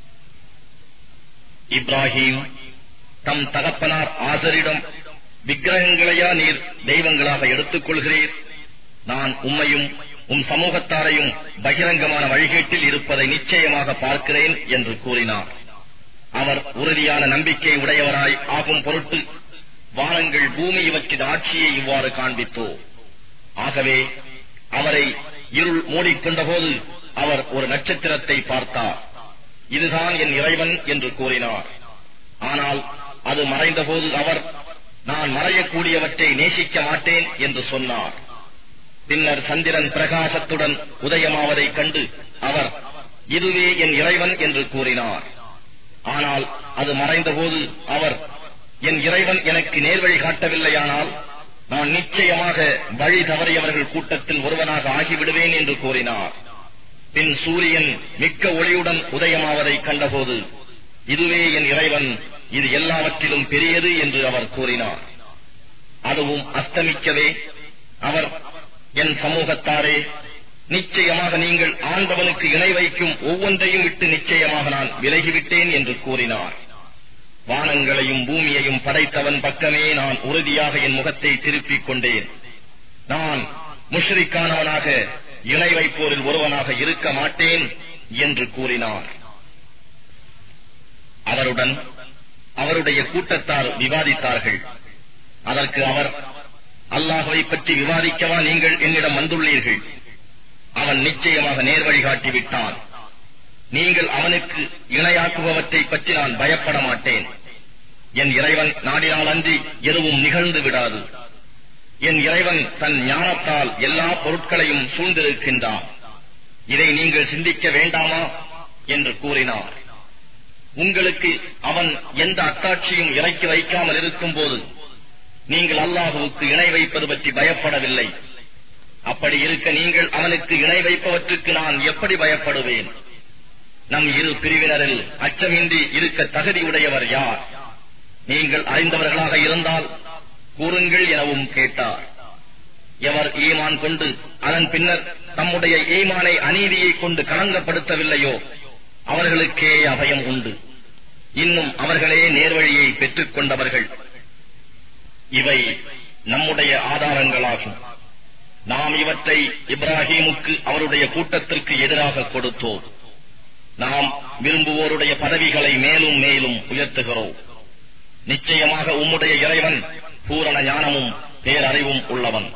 இப்ராஹிம் தம் தகப்பனார் ஆசரிடம் விக்கிரகங்களையா நீர் தெய்வங்களாக எடுத்துக் கொள்கிறீர் நான் உம்மையும் உம் சமூகத்தாரையும் பகிரங்கமான வழிகேட்டில் இருப்பதை நிச்சயமாக பார்க்கிறேன் என்று கூறினார் அவர் உறுதியான நம்பிக்கை உடையவராய் ஆகும் பொருட்டு வானங்கள் பூமி இவற்றின் ஆட்சியை இவ்வாறு காண்பித்தோ ஆகவே அவரை இருள் மூடிக்கொண்டபோது அவர் ஒரு நட்சத்திரத்தை பார்த்தார் இதுதான் என் இறைவன் என்று கூறினார் ஆனால் அது மறைந்தபோது அவர் நான் மறையக்கூடியவற்றை நேசிக்க மாட்டேன் என்று சொன்னார் பின்னர் சந்திரன் பிரகாசத்துடன் உதயமாவதைக் கண்டு அவர் இதுவே என் இறைவன் என்று கூறினார் ஆனால் அது மறைந்தபோது அவர் என் இறைவன் எனக்கு நேர்வழி காட்டவில்லையானால் நான் நிச்சயமாக வழி தவறியவர்கள் கூட்டத்தில் ஒருவனாக ஆகிவிடுவேன் என்று கூறினார் பின் சூரியன் மிக்க ஒளியுடன் உதயமாவதைக் கண்டபோது இதுவே என் இறைவன் இது எல்லாவற்றிலும் பெரியது என்று அவர் கூறினார் அதுவும் அஸ்தமிக்கவே அவர் என் சமூகத்தாரே நிச்சயமாக நீங்கள் ஆண்டவனுக்கு இணை வைக்கும் ஒவ்வொன்றையும் விட்டு நிச்சயமாக நான் விலகிவிட்டேன் என்று கூறினார் வானங்களையும் பூமியையும் படைத்தவன் பக்கமே நான் உறுதியாக என் முகத்தை திருப்பிக் கொண்டேன் நான் முஷ்ரிக்கானவனாக இணை வைப்போரில் ஒருவனாக இருக்க மாட்டேன் என்று கூறினார் அவருடன் அவருடைய கூட்டத்தார் விவாதித்தார்கள் அதற்கு அவர் அல்லாஹுவை பற்றி விவாதிக்கவா நீங்கள் என்னிடம் வந்துள்ளீர்கள் அவன் நிச்சயமாக நேர்வழி காட்டிவிட்டான் நீங்கள் அவனுக்கு இணையாக்குபவற்றை பற்றி நான் பயப்பட மாட்டேன் என் இறைவன் நாடினால் அன்றி எதுவும் நிகழ்ந்து விடாது என் இறைவன் தன் ஞானத்தால் எல்லா பொருட்களையும் சூழ்ந்திருக்கின்றான் இதை நீங்கள் சிந்திக்க வேண்டாமா என்று கூறினார் உங்களுக்கு அவன் எந்த அத்தாட்சியும் இறக்கி வைக்காமல் இருக்கும் போது நீங்கள் அல்லாஹுவுக்கு இணை வைப்பது பற்றி பயப்படவில்லை அப்படி இருக்க நீங்கள் அவனுக்கு இணை வைப்பவற்றுக்கு நான் எப்படி பயப்படுவேன் நம் இரு பிரிவினரில் அச்சமின்றி இருக்க தகுதியுடையவர் யார் நீங்கள் அறிந்தவர்களாக இருந்தால் கூறுங்கள் எனவும் கேட்டார் எவர் ஈமான் கொண்டு அதன் பின்னர் தம்முடைய ஈமானை அநீதியை கொண்டு களங்கப்படுத்தவில்லையோ அவர்களுக்கே அபயம் உண்டு இன்னும் அவர்களே நேர்வழியை பெற்றுக் கொண்டவர்கள் இவை நம்முடைய ஆதாரங்களாகும் நாம் இவற்றை இப்ராஹீமுக்கு அவருடைய கூட்டத்திற்கு எதிராக கொடுத்தோம் நாம் விரும்புவோருடைய பதவிகளை மேலும் மேலும் உயர்த்துகிறோம் நிச்சயமாக உம்முடைய இறைவன் பூரண ஞானமும் பேரறிவும் உள்ளவன்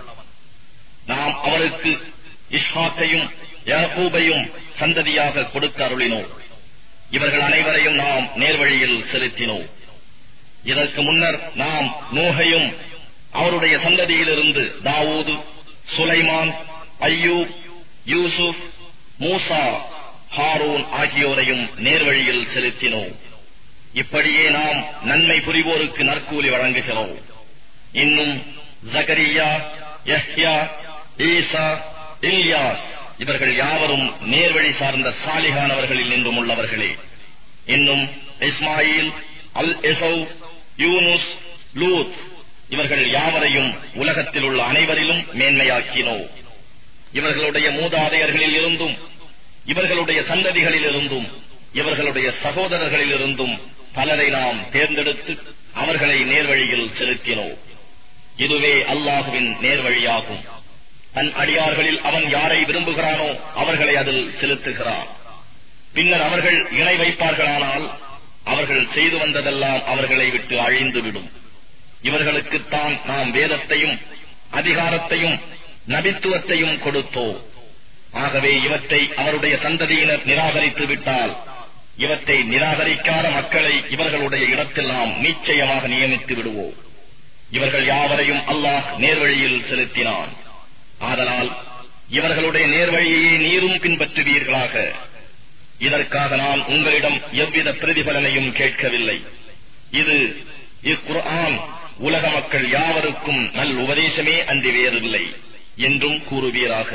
நாம் அவருக்கு இஸ்ஹாக்கையும் யாக்கூபையும் சந்ததியாக கொடுக்க அருளினோம் இவர்கள் அனைவரையும் நாம் நேர்வழியில் செலுத்தினோம் இதற்கு முன்னர் நாம் நூகையும் அவருடைய சந்ததியிலிருந்து தாவூது சுலைமான் ஐயூப் யூசுப் மூசா ஹாரூன் ஆகியோரையும் நேர்வழியில் செலுத்தினோம் இப்படியே நாம் நன்மை புரிவோருக்கு நற்கூலி வழங்குகிறோம் இன்னும் ஜகரியா யஹ்யா ஈசா இல்யாஸ் இவர்கள் யாவரும் நேர்வழி சார்ந்த சாலிகானவர்களில் நின்றும் உள்ளவர்களே இன்னும் இஸ்மாயில் அல் எசௌ யூனுஸ் லூத் இவர்கள் யாவரையும் உலகத்தில் உள்ள அனைவரிலும் மேன்மையாக்கினோ இவர்களுடைய மூதாதையர்களில் இருந்தும் இவர்களுடைய சந்ததிகளில் இருந்தும் இவர்களுடைய சகோதரர்களில் இருந்தும் பலரை நாம் தேர்ந்தெடுத்து அவர்களை நேர்வழியில் செலுத்தினோம் இதுவே அல்லாஹுவின் நேர்வழியாகும் தன் அடியார்களில் அவன் யாரை விரும்புகிறானோ அவர்களை அதில் செலுத்துகிறான் பின்னர் அவர்கள் இணை வைப்பார்களானால் அவர்கள் செய்து வந்ததெல்லாம் அவர்களை விட்டு அழிந்துவிடும் இவர்களுக்குத்தான் நாம் வேதத்தையும் அதிகாரத்தையும் நபித்துவத்தையும் கொடுத்தோ ஆகவே இவற்றை அவருடைய சந்ததியினர் நிராகரித்து விட்டால் இவற்றை நிராகரிக்காத மக்களை இவர்களுடைய இடத்தில் நாம் நிச்சயமாக நியமித்து விடுவோம் இவர்கள் யாவரையும் அல்லாஹ் நேர்வழியில் செலுத்தினான் ஆதலால் இவர்களுடைய நேர்வழியையே நீரும் பின்பற்றுவீர்களாக இதற்காக நான் உங்களிடம் எவ்வித பிரதிபலனையும் கேட்கவில்லை இது இக்குர்ஆன் உலக மக்கள் யாவருக்கும் நல் உபதேசமே அன்றி வேறில்லை என்றும் கூறுவீராக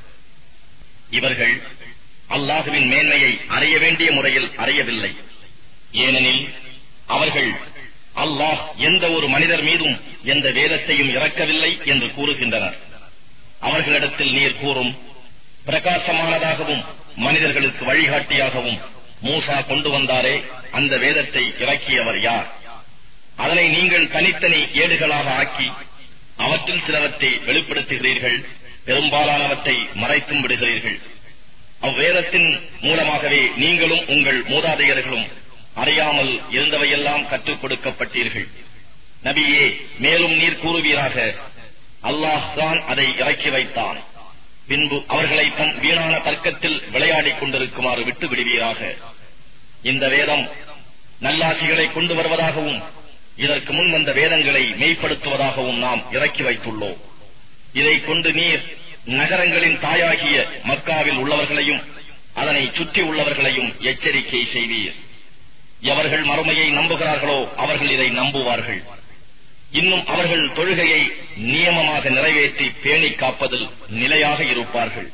இவர்கள் அல்லாஹுவின் மேன்மையை அறிய வேண்டிய முறையில் அறியவில்லை ஏனெனில் அவர்கள் அல்லாஹ் எந்த ஒரு மனிதர் மீதும் எந்த வேதத்தையும் இறக்கவில்லை என்று கூறுகின்றனர் அவர்களிடத்தில் நீர் கூறும் பிரகாசமானதாகவும் மனிதர்களுக்கு வழிகாட்டியாகவும் மூசா கொண்டு வந்தாரே அந்த வேதத்தை இறக்கியவர் யார் அதனை நீங்கள் தனித்தனி ஏடுகளாக ஆக்கி அவற்றில் சிலவற்றை வெளிப்படுத்துகிறீர்கள் பெரும்பாலானவற்றை மறைத்தும் விடுகிறீர்கள் அவ்வேதத்தின் மூலமாகவே நீங்களும் உங்கள் மூதாதையர்களும் அறியாமல் இருந்தவையெல்லாம் கற்றுக் கொடுக்கப்பட்டீர்கள் நபியே மேலும் நீர் கூறுவீராக அல்லாஹ் தான் அதை இறக்கி வைத்தான் பின்பு அவர்களை தம் வீணான தர்க்கத்தில் விளையாடிக் கொண்டிருக்குமாறு விட்டு விடுவீராக இந்த வேதம் நல்லாசிகளை கொண்டு வருவதாகவும் இதற்கு முன் வந்த வேதங்களை மெய்ப்படுத்துவதாகவும் நாம் இறக்கி வைத்துள்ளோம் இதை கொண்டு நீர் நகரங்களின் தாயாகிய மக்காவில் உள்ளவர்களையும் அதனை சுற்றி உள்ளவர்களையும் எச்சரிக்கை செய்வீர் எவர்கள் மறுமையை நம்புகிறார்களோ அவர்கள் இதை நம்புவார்கள் இன்னும் அவர்கள் தொழுகையை நியமமாக நிறைவேற்றி பேணி காப்பதில் நிலையாக இருப்பார்கள்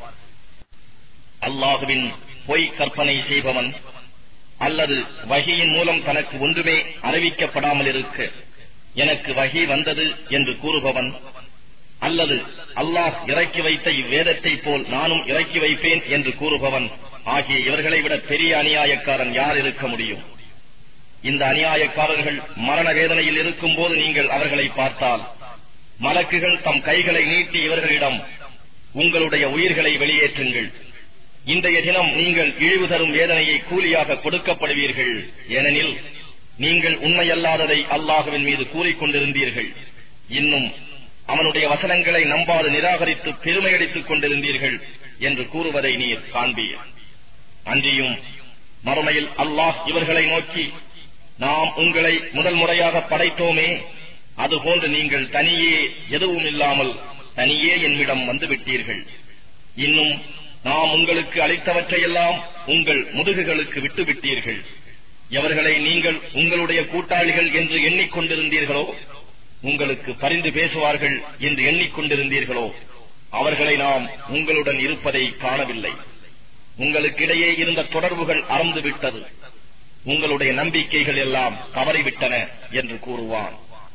அல்லாஹுவின் பொய் கற்பனை செய்பவன் அல்லது வகியின் மூலம் தனக்கு ஒன்றுமே அறிவிக்கப்படாமல் இருக்க எனக்கு வகி வந்தது என்று கூறுபவன் அல்லது அல்லாஹ் இறக்கி வைத்த இவ்வேதத்தை போல் நானும் இறக்கி வைப்பேன் என்று கூறுபவன் ஆகிய இவர்களை விட பெரிய அநியாயக்காரன் யார் இருக்க முடியும் இந்த அநியாயக்காரர்கள் மரண வேதனையில் இருக்கும் போது நீங்கள் அவர்களை பார்த்தால் மலக்குகள் தம் கைகளை நீட்டி இவர்களிடம் உங்களுடைய உயிர்களை வெளியேற்றுங்கள் இன்றைய தினம் நீங்கள் இழிவு தரும் வேதனையை கூலியாக கொடுக்கப்படுவீர்கள் ஏனெனில் நீங்கள் உண்மையல்லாததை அல்லாஹுவின் மீது கூறிக்கொண்டிருந்தீர்கள் இன்னும் அவனுடைய வசனங்களை நம்பாது நிராகரித்து பெருமையடித்துக் கொண்டிருந்தீர்கள் என்று கூறுவதை நீர் காண்பீர் அன்றியும் மறுமையில் அல்லாஹ் இவர்களை நோக்கி நாம் உங்களை முதல் முறையாக படைத்தோமே அதுபோன்று நீங்கள் தனியே எதுவும் இல்லாமல் தனியே என்னிடம் வந்துவிட்டீர்கள் இன்னும் நாம் உங்களுக்கு அளித்தவற்றையெல்லாம் உங்கள் முதுகுகளுக்கு விட்டுவிட்டீர்கள் எவர்களை நீங்கள் உங்களுடைய கூட்டாளிகள் என்று எண்ணிக்கொண்டிருந்தீர்களோ உங்களுக்கு பரிந்து பேசுவார்கள் என்று எண்ணிக்கொண்டிருந்தீர்களோ அவர்களை நாம் உங்களுடன் இருப்பதை காணவில்லை உங்களுக்கிடையே இருந்த தொடர்புகள் அறந்து விட்டது உங்களுடைய நம்பிக்கைகள் எல்லாம் தவறிவிட்டன என்று கூறுவான்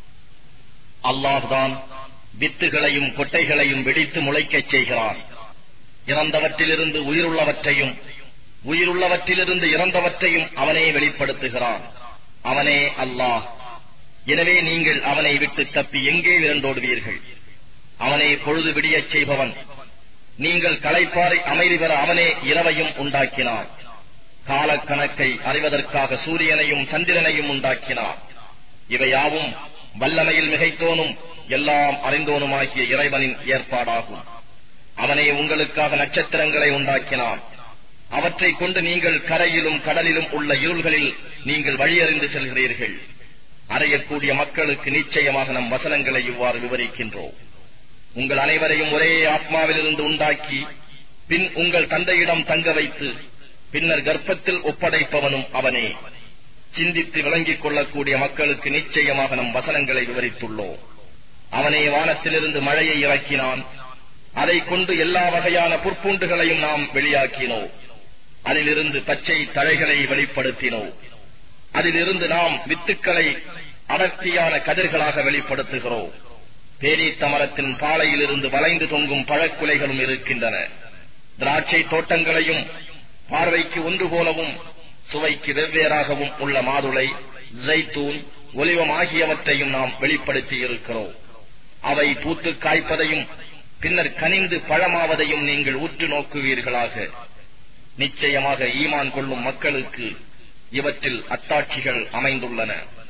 அல்லாஹ்தான் வித்துகளையும் கொட்டைகளையும் வெடித்து முளைக்கச் செய்கிறான் இறந்தவற்றிலிருந்து உயிருள்ளவற்றையும் உயிருள்ளவற்றிலிருந்து இறந்தவற்றையும் அவனே வெளிப்படுத்துகிறான் அவனே அல்லாஹ் எனவே நீங்கள் அவனை விட்டு தப்பி எங்கே விரண்டோடுவீர்கள் அவனே பொழுது விடியச் செய்பவன் நீங்கள் களைப்பாறை அமைதி பெற அவனே இரவையும் உண்டாக்கினான் காலக்கணக்கை அறிவதற்காக சூரியனையும் சந்திரனையும் உண்டாக்கினார் இவையாவும் வல்லமையில் மிகைத்தோனும் எல்லாம் அறிந்தோனுமாகிய இறைவனின் ஏற்பாடாகும் அவனே உங்களுக்காக நட்சத்திரங்களை உண்டாக்கினான் அவற்றை கொண்டு நீங்கள் கரையிலும் கடலிலும் உள்ள இருள்களில் நீங்கள் வழியறிந்து செல்கிறீர்கள் அறையக்கூடிய மக்களுக்கு நிச்சயமாக நம் வசனங்களை இவ்வாறு விவரிக்கின்றோம் உங்கள் அனைவரையும் ஒரே ஆத்மாவிலிருந்து உண்டாக்கி பின் உங்கள் தந்தையிடம் தங்க வைத்து பின்னர் கர்ப்பத்தில் ஒப்படைப்பவனும் அவனே சிந்தித்து விளங்கிக் கொள்ளக்கூடிய மக்களுக்கு நிச்சயமாக நம் வசனங்களை விவரித்துள்ளோம் அவனே வானத்திலிருந்து மழையை இறக்கினான் அதை கொண்டு எல்லா வகையான புற்பூண்டுகளையும் நாம் வெளியாக்கினோம் அதிலிருந்து பச்சை தழைகளை வெளிப்படுத்தினோம் அதிலிருந்து நாம் வித்துக்களை அடர்த்தியான கதிர்களாக வெளிப்படுத்துகிறோம் பேரீத்த மரத்தின் பாலையிலிருந்து வளைந்து தொங்கும் பழக்குலைகளும் இருக்கின்றன திராட்சை தோட்டங்களையும் பார்வைக்கு ஒன்று போலவும் சுவைக்கு வெவ்வேறாகவும் உள்ள மாதுளை ஜைத்தூன் ஒலிவம் ஆகியவற்றையும் நாம் வெளிப்படுத்தி இருக்கிறோம் அவை பூத்து காய்ப்பதையும் பின்னர் கனிந்து பழமாவதையும் நீங்கள் உற்று நோக்குவீர்களாக நிச்சயமாக ஈமான் கொள்ளும் மக்களுக்கு இவற்றில் அத்தாட்சிகள் அமைந்துள்ளன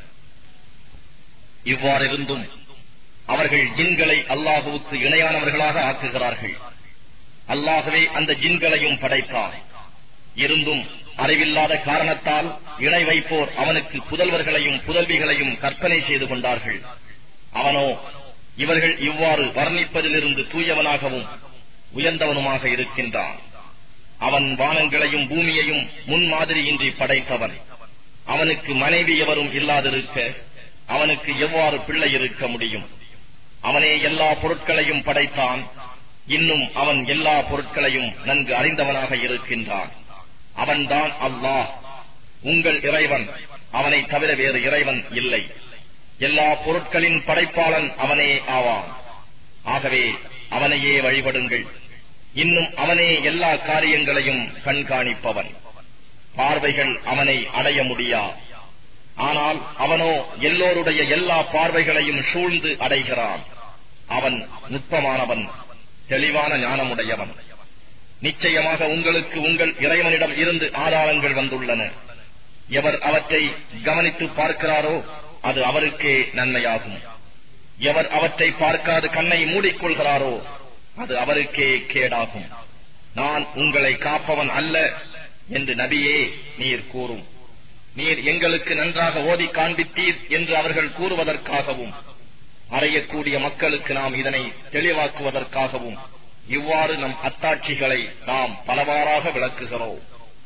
இவ்வாறிருந்தும் அவர்கள் ஜின்களை அல்லாஹுவுக்கு இணையானவர்களாக ஆக்குகிறார்கள் அல்லாகவே அந்த ஜின்களையும் படைத்தான் இருந்தும் அறிவில்லாத காரணத்தால் இணை வைப்போர் அவனுக்கு புதல்வர்களையும் புதல்விகளையும் கற்பனை செய்து கொண்டார்கள் அவனோ இவர்கள் இவ்வாறு வர்ணிப்பதிலிருந்து தூயவனாகவும் உயர்ந்தவனுமாக இருக்கின்றான் அவன் வானங்களையும் பூமியையும் முன்மாதிரியின்றி படைத்தவன் அவனுக்கு மனைவி எவரும் இல்லாதிருக்க அவனுக்கு எவ்வாறு பிள்ளை இருக்க முடியும் அவனே எல்லா பொருட்களையும் படைத்தான் இன்னும் அவன் எல்லா பொருட்களையும் நன்கு அறிந்தவனாக இருக்கின்றான் அவன்தான் அல்லாஹ் உங்கள் இறைவன் அவனை தவிர வேறு இறைவன் இல்லை எல்லா பொருட்களின் படைப்பாளன் அவனே ஆவான் ஆகவே அவனையே வழிபடுங்கள் இன்னும் அவனே எல்லா காரியங்களையும் கண்காணிப்பவன் பார்வைகள் அவனை அடைய முடியா ஆனால் அவனோ எல்லோருடைய எல்லா பார்வைகளையும் சூழ்ந்து அடைகிறான் அவன் நுட்பமானவன் தெளிவான ஞானமுடையவன் நிச்சயமாக உங்களுக்கு உங்கள் இறைவனிடம் இருந்து ஆதாரங்கள் வந்துள்ளன எவர் அவற்றை கவனித்து பார்க்கிறாரோ அது அவருக்கே நன்மையாகும் எவர் அவற்றை பார்க்காது கண்ணை மூடிக்கொள்கிறாரோ அது அவருக்கே கேடாகும் நான் உங்களை காப்பவன் அல்ல என்று நபியே நீர் கூறும் நீர் எங்களுக்கு நன்றாக ஓதி காண்பித்தீர் என்று அவர்கள் கூறுவதற்காகவும் அறையக்கூடிய மக்களுக்கு நாம் இதனை தெளிவாக்குவதற்காகவும் இவ்வாறு நம் அத்தாட்சிகளை நாம் பலவாறாக விளக்குகிறோம்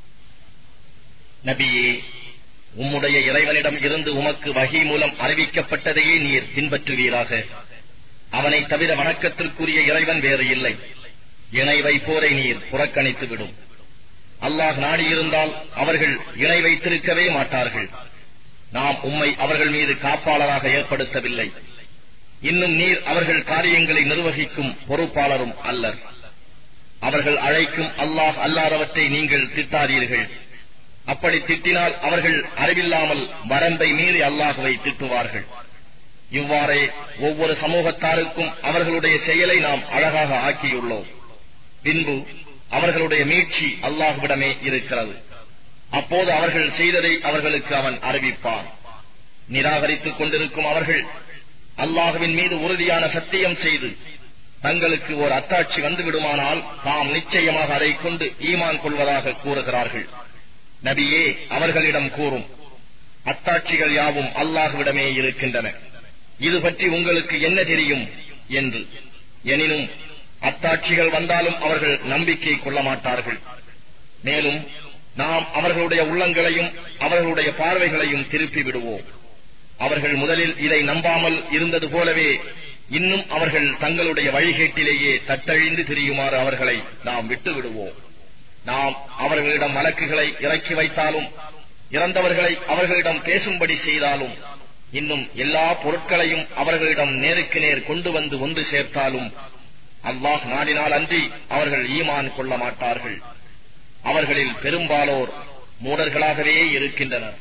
நபியே உம்முடைய இறைவனிடம் இருந்து உமக்கு வகை மூலம் அறிவிக்கப்பட்டதையே நீர் பின்பற்றுவீராக அவனை தவிர வணக்கத்திற்குரிய இறைவன் வேறு இல்லை இணை வைப்போரை நீர் புறக்கணித்து விடும் அல்லாஹ் நாடியிருந்தால் அவர்கள் இணை வைத்திருக்கவே மாட்டார்கள் நாம் உம்மை அவர்கள் மீது காப்பாளராக ஏற்படுத்தவில்லை இன்னும் நீர் அவர்கள் காரியங்களை நிர்வகிக்கும் பொறுப்பாளரும் அல்லர் அவர்கள் அழைக்கும் அல்லாஹ் அல்லாதவற்றை நீங்கள் திட்டாதீர்கள் அப்படி திட்டினால் அவர்கள் அறிவில்லாமல் வரம்பை மீறி அல்லாஹுவை திட்டுவார்கள் இவ்வாறே ஒவ்வொரு சமூகத்தாருக்கும் அவர்களுடைய செயலை நாம் அழகாக ஆக்கியுள்ளோம் பின்பு அவர்களுடைய மீட்சி அல்லாஹுவிடமே இருக்கிறது அப்போது அவர்கள் செய்ததை அவர்களுக்கு அவன் அறிவிப்பான் நிராகரித்துக் கொண்டிருக்கும் அவர்கள் அல்லாஹுவின் மீது உறுதியான சத்தியம் செய்து தங்களுக்கு ஒரு அத்தாட்சி வந்துவிடுமானால் தாம் நிச்சயமாக அதை கொண்டு ஈமான் கொள்வதாக கூறுகிறார்கள் நபியே அவர்களிடம் கூறும் அத்தாட்சிகள் யாவும் அல்லாஹுவிடமே இருக்கின்றன இது பற்றி உங்களுக்கு என்ன தெரியும் என்று எனினும் அத்தாட்சிகள் வந்தாலும் அவர்கள் நம்பிக்கை கொள்ள மாட்டார்கள் மேலும் நாம் அவர்களுடைய உள்ளங்களையும் அவர்களுடைய பார்வைகளையும் திருப்பி விடுவோம் அவர்கள் முதலில் இதை நம்பாமல் இருந்தது போலவே இன்னும் அவர்கள் தங்களுடைய வழிகேட்டிலேயே தத்தழிந்து திரியுமாறு அவர்களை நாம் விட்டு விடுவோம் நாம் அவர்களிடம் வழக்குகளை இறக்கி வைத்தாலும் இறந்தவர்களை அவர்களிடம் பேசும்படி செய்தாலும் இன்னும் எல்லா பொருட்களையும் அவர்களிடம் நேருக்கு நேர் கொண்டு வந்து ஒன்று சேர்த்தாலும் அல்லாஹ் நாடினால் அன்றி அவர்கள் ஈமான் கொள்ள மாட்டார்கள் அவர்களில் பெரும்பாலோர் மூடர்களாகவே இருக்கின்றனர்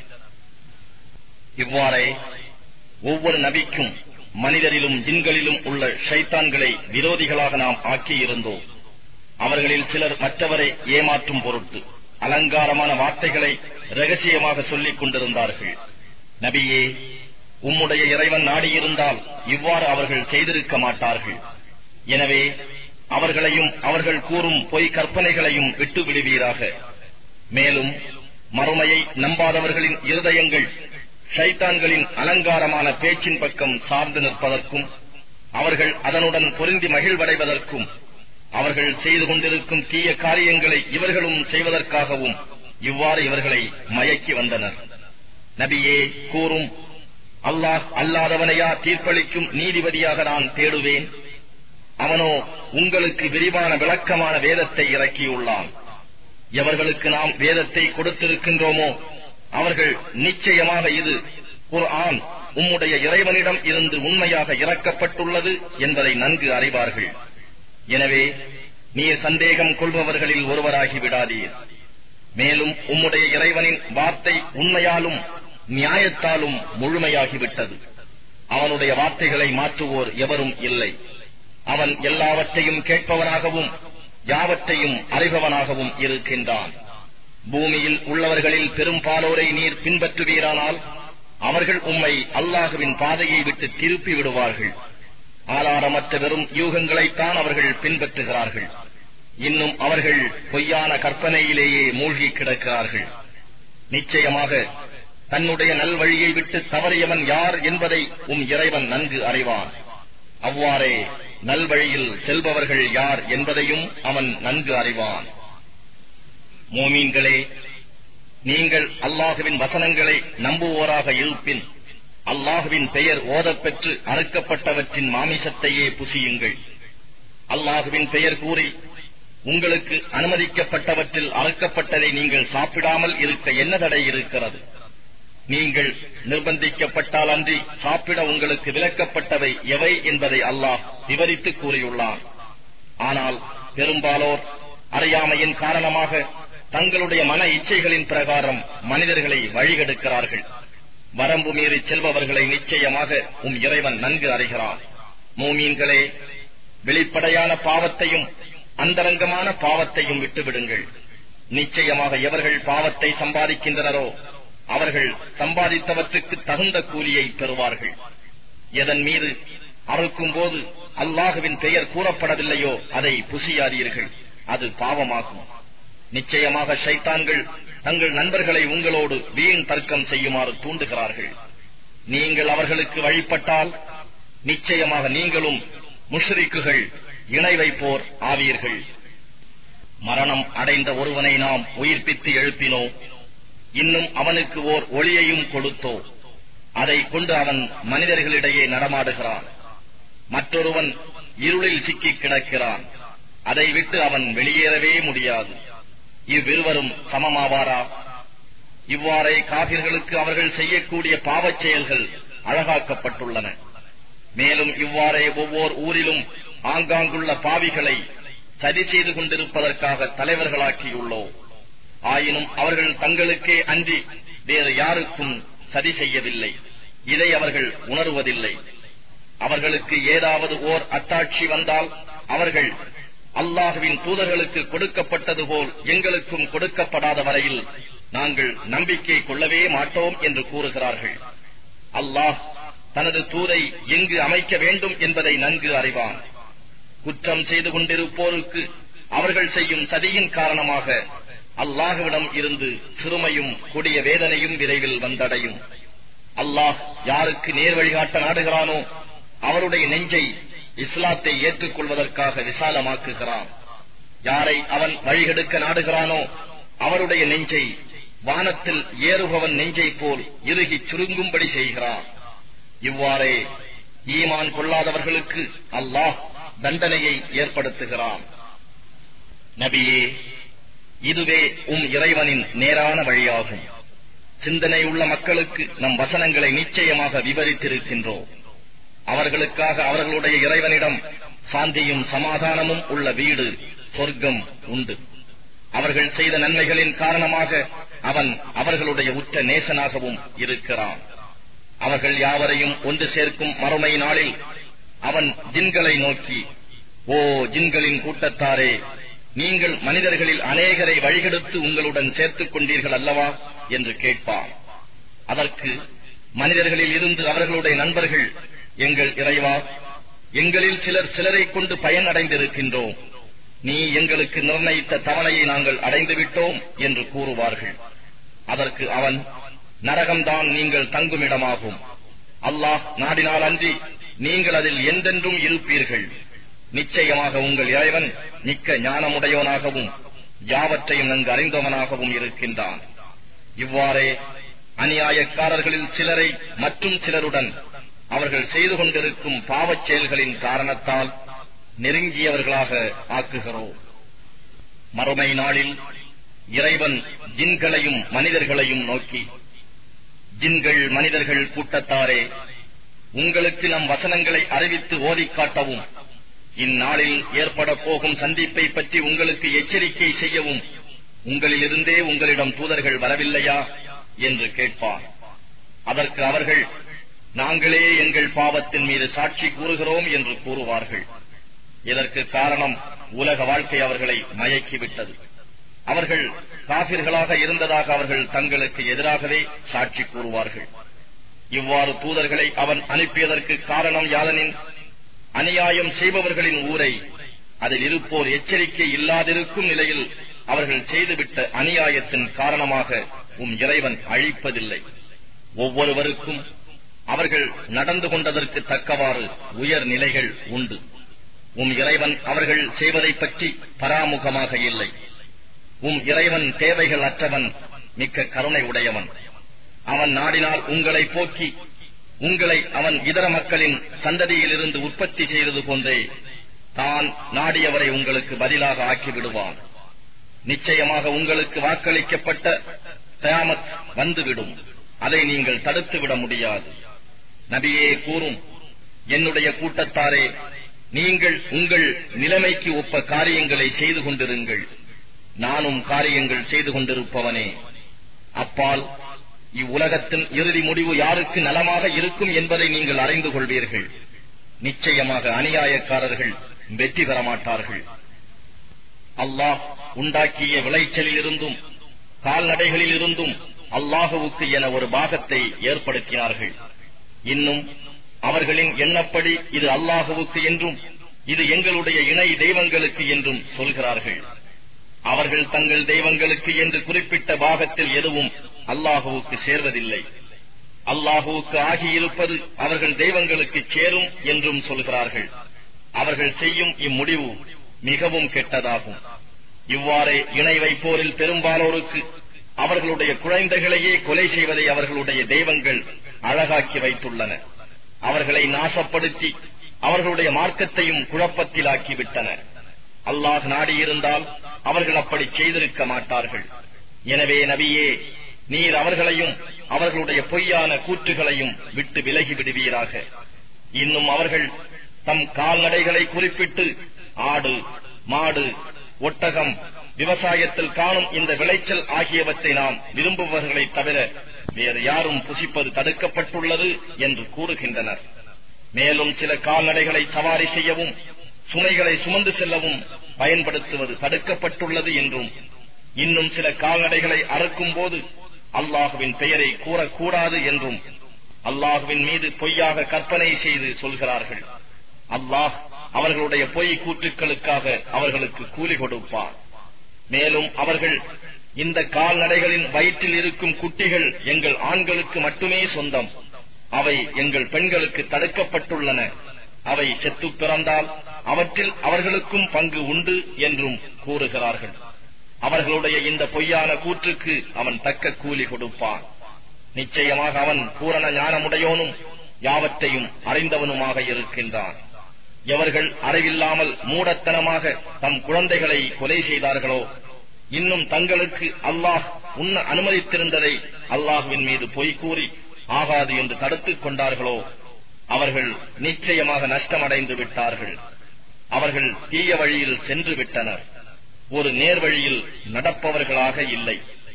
இவ்வாறே ஒவ்வொரு நபிக்கும் மனிதரிலும் ஜின்களிலும் உள்ள ஷைத்தான்களை விரோதிகளாக நாம் ஆக்கியிருந்தோம் அவர்களில் சிலர் மற்றவரை ஏமாற்றும் பொருட்டு அலங்காரமான வார்த்தைகளை ரகசியமாக சொல்லிக் கொண்டிருந்தார்கள் நபியே உம்முடைய இறைவன் நாடியிருந்தால் இவ்வாறு அவர்கள் செய்திருக்க மாட்டார்கள் எனவே அவர்களையும் அவர்கள் கூறும் பொய் கற்பனைகளையும் விட்டு விடுவீராக மேலும் மறுமையை நம்பாதவர்களின் இருதயங்கள் ஷைத்தான்களின் அலங்காரமான பேச்சின் பக்கம் சார்ந்து நிற்பதற்கும் அவர்கள் அதனுடன் பொருந்தி மகிழ்வடைவதற்கும் அவர்கள் செய்து கொண்டிருக்கும் தீய காரியங்களை இவர்களும் செய்வதற்காகவும் இவ்வாறு இவர்களை மயக்கி வந்தனர் நபியே கூறும் அல்லாஹ் அல்லாதவனையா தீர்ப்பளிக்கும் நீதிபதியாக நான் தேடுவேன் அவனோ உங்களுக்கு விரிவான விளக்கமான வேதத்தை இறக்கியுள்ளான் எவர்களுக்கு நாம் வேதத்தை கொடுத்திருக்கின்றோமோ அவர்கள் நிச்சயமாக இது ஒரு ஆண் உம்முடைய இறைவனிடம் இருந்து உண்மையாக இறக்கப்பட்டுள்ளது என்பதை நன்கு அறிவார்கள் எனவே நீர் சந்தேகம் கொள்பவர்களில் ஒருவராகி விடாதீர் மேலும் உம்முடைய இறைவனின் வார்த்தை உண்மையாலும் நியாயத்தாலும் முழுமையாகிவிட்டது அவனுடைய வார்த்தைகளை மாற்றுவோர் எவரும் இல்லை அவன் எல்லாவற்றையும் கேட்பவனாகவும் யாவற்றையும் அறிபவனாகவும் இருக்கின்றான் பூமியில் உள்ளவர்களில் பெரும்பாலோரை நீர் பின்பற்றுவீரானால் அவர்கள் உம்மை அல்லாஹுவின் பாதையை விட்டு திருப்பி விடுவார்கள் ஆதாரமற்ற வெறும் யூகங்களைத்தான் அவர்கள் பின்பற்றுகிறார்கள் இன்னும் அவர்கள் பொய்யான கற்பனையிலேயே மூழ்கி கிடக்கிறார்கள் நிச்சயமாக தன்னுடைய நல்வழியை விட்டு தவறியவன் யார் என்பதை உம் இறைவன் நன்கு அறிவான் அவ்வாறே நல்வழியில் செல்பவர்கள் யார் என்பதையும் அவன் நன்கு அறிவான் மோமீன்களே நீங்கள் அல்லாஹுவின் வசனங்களை நம்புவோராக இருப்பின் அல்லாஹுவின் பெயர் ஓதப்பெற்று அறுக்கப்பட்டவற்றின் மாமிசத்தையே புசியுங்கள் அல்லாஹுவின் பெயர் கூறி உங்களுக்கு அனுமதிக்கப்பட்டவற்றில் அறுக்கப்பட்டதை நீங்கள் சாப்பிடாமல் இருக்க என்ன தடை இருக்கிறது நீங்கள் நிர்பந்திக்கப்பட்டால் அன்றி சாப்பிட உங்களுக்கு விலக்கப்பட்டவை எவை என்பதை அல்லாஹ் விவரித்து கூறியுள்ளான் ஆனால் பெரும்பாலோர் அறியாமையின் காரணமாக தங்களுடைய மன இச்சைகளின் பிரகாரம் மனிதர்களை வழிகெடுக்கிறார்கள் வரம்பு மீறி செல்பவர்களை நிச்சயமாக உம் இறைவன் நன்கு அறிகிறான் மூமீன்களே வெளிப்படையான பாவத்தையும் அந்தரங்கமான பாவத்தையும் விட்டுவிடுங்கள் நிச்சயமாக எவர்கள் பாவத்தை சம்பாதிக்கின்றனரோ அவர்கள் சம்பாதித்தவற்றுக்கு தகுந்த கூலியை பெறுவார்கள் எதன் மீது அறுக்கும் போது அல்லாஹுவின் பெயர் கூறப்படவில்லையோ அதை புசியாதீர்கள் அது பாவமாகும் நிச்சயமாக ஷைத்தான்கள் தங்கள் நண்பர்களை உங்களோடு வீண் தர்க்கம் செய்யுமாறு தூண்டுகிறார்கள் நீங்கள் அவர்களுக்கு வழிபட்டால் நிச்சயமாக நீங்களும் முஷ்ரிக்குகள் இணை வைப்போர் ஆவீர்கள் மரணம் அடைந்த ஒருவனை நாம் உயிர்ப்பித்து எழுப்பினோ இன்னும் அவனுக்கு ஓர் ஒளியையும் கொடுத்தோ அதை கொண்டு அவன் மனிதர்களிடையே நடமாடுகிறான் மற்றொருவன் இருளில் சிக்கிக் கிடக்கிறான் அதை விட்டு அவன் வெளியேறவே முடியாது இவ்விருவரும் சமமாவாரா இவ்வாறே காபிர்களுக்கு அவர்கள் செய்யக்கூடிய பாவச் செயல்கள் அழகாக்கப்பட்டுள்ளன மேலும் இவ்வாறே ஒவ்வொரு ஊரிலும் ஆங்காங்குள்ள பாவிகளை சதி செய்து கொண்டிருப்பதற்காக தலைவர்களாக்கியுள்ளோம் ஆயினும் அவர்கள் தங்களுக்கே அன்றி வேறு யாருக்கும் சதி செய்யவில்லை இதை அவர்கள் உணருவதில்லை அவர்களுக்கு ஏதாவது ஓர் அத்தாட்சி வந்தால் அவர்கள் அல்லாஹுவின் தூதர்களுக்கு கொடுக்கப்பட்டது போல் எங்களுக்கும் கொடுக்கப்படாத வரையில் நாங்கள் நம்பிக்கை கொள்ளவே மாட்டோம் என்று கூறுகிறார்கள் அல்லாஹ் தனது தூதை எங்கு அமைக்க வேண்டும் என்பதை நன்கு அறிவான் குற்றம் செய்து கொண்டிருப்போருக்கு அவர்கள் செய்யும் சதியின் காரணமாக அல்லாஹுவிடம் இருந்து சிறுமையும் கொடிய வேதனையும் விரைவில் வந்தடையும் அல்லாஹ் யாருக்கு நேர் வழிகாட்ட நாடுகிறானோ அவருடைய நெஞ்சை இஸ்லாத்தை ஏற்றுக்கொள்வதற்காக விசாலமாக்குகிறான் யாரை அவன் வழிகெடுக்க நாடுகிறானோ அவருடைய நெஞ்சை வானத்தில் ஏறுபவன் நெஞ்சை போல் இறுகிச் சுருங்கும்படி செய்கிறான் இவ்வாறே ஈமான் கொள்ளாதவர்களுக்கு அல்லாஹ் தண்டனையை ஏற்படுத்துகிறான் நபியே இதுவே உம் இறைவனின் நேரான வழியாகும் சிந்தனை உள்ள மக்களுக்கு நம் வசனங்களை நிச்சயமாக விவரித்திருக்கின்றோம் அவர்களுக்காக அவர்களுடைய இறைவனிடம் சாந்தியும் சமாதானமும் உள்ள வீடு சொர்க்கம் உண்டு அவர்கள் செய்த நன்மைகளின் காரணமாக அவன் அவர்களுடைய உற்ற நேசனாகவும் இருக்கிறான் அவர்கள் யாவரையும் ஒன்று சேர்க்கும் மறுமை நாளில் அவன் ஜின்களை நோக்கி ஓ ஜின்களின் கூட்டத்தாரே நீங்கள் மனிதர்களில் அநேகரை வழிகெடுத்து உங்களுடன் சேர்த்துக் கொண்டீர்கள் அல்லவா என்று கேட்பான் அதற்கு மனிதர்களில் இருந்து அவர்களுடைய நண்பர்கள் எங்கள் இறைவா எங்களில் சிலர் சிலரை கொண்டு பயன் அடைந்திருக்கின்றோம் நீ எங்களுக்கு நிர்ணயித்த தவணையை நாங்கள் அடைந்து விட்டோம் என்று கூறுவார்கள் அதற்கு அவன் நரகம்தான் நீங்கள் தங்குமிடமாகும் அல்லாஹ் நாடினால் அன்றி நீங்கள் அதில் எந்தென்றும் இருப்பீர்கள் நிச்சயமாக உங்கள் இறைவன் மிக்க ஞானமுடையவனாகவும் யாவற்றையும் நன்கு அறிந்தவனாகவும் இருக்கின்றான் இவ்வாறே அநியாயக்காரர்களில் சிலரை மற்றும் சிலருடன் அவர்கள் செய்து கொண்டிருக்கும் பாவச் செயல்களின் காரணத்தால் நெருங்கியவர்களாக ஆக்குகிறோம் மறுமை நாளில் இறைவன் ஜின்களையும் மனிதர்களையும் நோக்கி ஜின்கள் மனிதர்கள் கூட்டத்தாரே உங்களுக்கு நம் வசனங்களை அறிவித்து ஓதிக் காட்டவும் இந்நாளில் ஏற்பட போகும் சந்திப்பை பற்றி உங்களுக்கு எச்சரிக்கை செய்யவும் உங்களிலிருந்தே உங்களிடம் தூதர்கள் வரவில்லையா என்று கேட்பார் அதற்கு அவர்கள் நாங்களே எங்கள் பாவத்தின் மீது சாட்சி கூறுகிறோம் என்று கூறுவார்கள் இதற்கு காரணம் உலக வாழ்க்கை அவர்களை மயக்கிவிட்டது அவர்கள் காபிர்களாக இருந்ததாக அவர்கள் தங்களுக்கு எதிராகவே சாட்சி கூறுவார்கள் இவ்வாறு தூதர்களை அவன் அனுப்பியதற்கு காரணம் யாதனின் அநியாயம் செய்பவர்களின் ஊரை அதில் இருப்போர் எச்சரிக்கை இல்லாதிருக்கும் நிலையில் அவர்கள் செய்துவிட்ட அநியாயத்தின் காரணமாக உம் இறைவன் அழிப்பதில்லை ஒவ்வொருவருக்கும் அவர்கள் நடந்து கொண்டதற்கு தக்கவாறு உயர் நிலைகள் உண்டு உம் இறைவன் அவர்கள் செய்வதைப் பற்றி பராமுகமாக இல்லை உம் இறைவன் தேவைகள் அற்றவன் மிக்க கருணை உடையவன் அவன் நாடினால் உங்களை போக்கி உங்களை அவன் இதர மக்களின் சந்ததியிலிருந்து உற்பத்தி செய்தது போன்றே தான் நாடியவரை உங்களுக்கு பதிலாக ஆக்கிவிடுவான் நிச்சயமாக உங்களுக்கு வாக்களிக்கப்பட்ட தயாமத் வந்துவிடும் அதை நீங்கள் தடுத்துவிட முடியாது நபியே கூறும் என்னுடைய கூட்டத்தாரே நீங்கள் உங்கள் நிலைமைக்கு ஒப்ப காரியங்களை செய்து கொண்டிருங்கள் நானும் காரியங்கள் செய்து கொண்டிருப்பவனே அப்பால் இவ்வுலகத்தின் இறுதி முடிவு யாருக்கு நலமாக இருக்கும் என்பதை நீங்கள் அறிந்து கொள்வீர்கள் நிச்சயமாக அநியாயக்காரர்கள் வெற்றி பெற மாட்டார்கள் அல்லாஹ் உண்டாக்கிய விளைச்சலில் இருந்தும் கால்நடைகளில் இருந்தும் அல்லாஹுவுக்கு என ஒரு பாகத்தை ஏற்படுத்தினார்கள் இன்னும் அவர்களின் எண்ணப்படி இது அல்லாஹுவுக்கு என்றும் இது எங்களுடைய இணை தெய்வங்களுக்கு என்றும் சொல்கிறார்கள் அவர்கள் தங்கள் தெய்வங்களுக்கு என்று குறிப்பிட்ட பாகத்தில் எதுவும் அல்லாஹுவுக்கு சேர்வதில்லை அல்லாஹுவுக்கு ஆகியிருப்பது அவர்கள் தெய்வங்களுக்கு சேரும் என்றும் சொல்கிறார்கள் அவர்கள் செய்யும் இம்முடிவு மிகவும் கெட்டதாகும் இவ்வாறே இணை வைப்போரில் பெரும்பாலோருக்கு அவர்களுடைய குழந்தைகளையே கொலை செய்வதை அவர்களுடைய தெய்வங்கள் அழகாக்கி வைத்துள்ளன அவர்களை நாசப்படுத்தி அவர்களுடைய மார்க்கத்தையும் குழப்பத்தில் ஆக்கிவிட்டன அல்லாஹ் நாடியிருந்தால் அவர்கள் அப்படி செய்திருக்க மாட்டார்கள் எனவே நபியே நீர் அவர்களையும் அவர்களுடைய பொய்யான கூற்றுகளையும் விட்டு விலகி விடுவீராக இன்னும் அவர்கள் தம் கால்நடைகளை குறிப்பிட்டு ஆடு மாடு ஒட்டகம் விவசாயத்தில் காணும் இந்த விளைச்சல் ஆகியவற்றை நாம் விரும்புபவர்களை தவிர வேறு யாரும் புசிப்பது தடுக்கப்பட்டுள்ளது என்று கூறுகின்றனர் மேலும் சில கால்நடைகளை சவாரி செய்யவும் சுமைகளை சுமந்து செல்லவும் பயன்படுத்துவது தடுக்கப்பட்டுள்ளது என்றும் இன்னும் சில கால்நடைகளை அறுக்கும் போது அல்லாஹுவின் பெயரை கூறக்கூடாது என்றும் அல்லாஹுவின் மீது பொய்யாக கற்பனை செய்து சொல்கிறார்கள் அல்லாஹ் அவர்களுடைய பொய் கூற்றுக்களுக்காக அவர்களுக்கு கூலி கொடுப்பார் மேலும் அவர்கள் இந்த கால்நடைகளின் வயிற்றில் இருக்கும் குட்டிகள் எங்கள் ஆண்களுக்கு மட்டுமே சொந்தம் அவை எங்கள் பெண்களுக்கு தடுக்கப்பட்டுள்ளன அவை செத்து பிறந்தால் அவற்றில் அவர்களுக்கும் பங்கு உண்டு என்றும் கூறுகிறார்கள் அவர்களுடைய இந்த பொய்யான கூற்றுக்கு அவன் தக்க கூலி கொடுப்பான் நிச்சயமாக அவன் பூரண ஞானமுடையோனும் யாவற்றையும் அறிந்தவனுமாக இருக்கின்றான் எவர்கள் அறிவில்லாமல் மூடத்தனமாக தம் குழந்தைகளை கொலை செய்தார்களோ இன்னும் தங்களுக்கு அல்லாஹ் உண்ண அனுமதித்திருந்ததை அல்லாஹுவின் மீது பொய் கூறி ஆகாது என்று தடுத்துக் கொண்டார்களோ அவர்கள் நிச்சயமாக நஷ்டமடைந்து விட்டார்கள் அவர்கள் தீய வழியில் சென்று விட்டனர் ஒரு நேர்வழியில் நடப்பவர்களாக இல்லை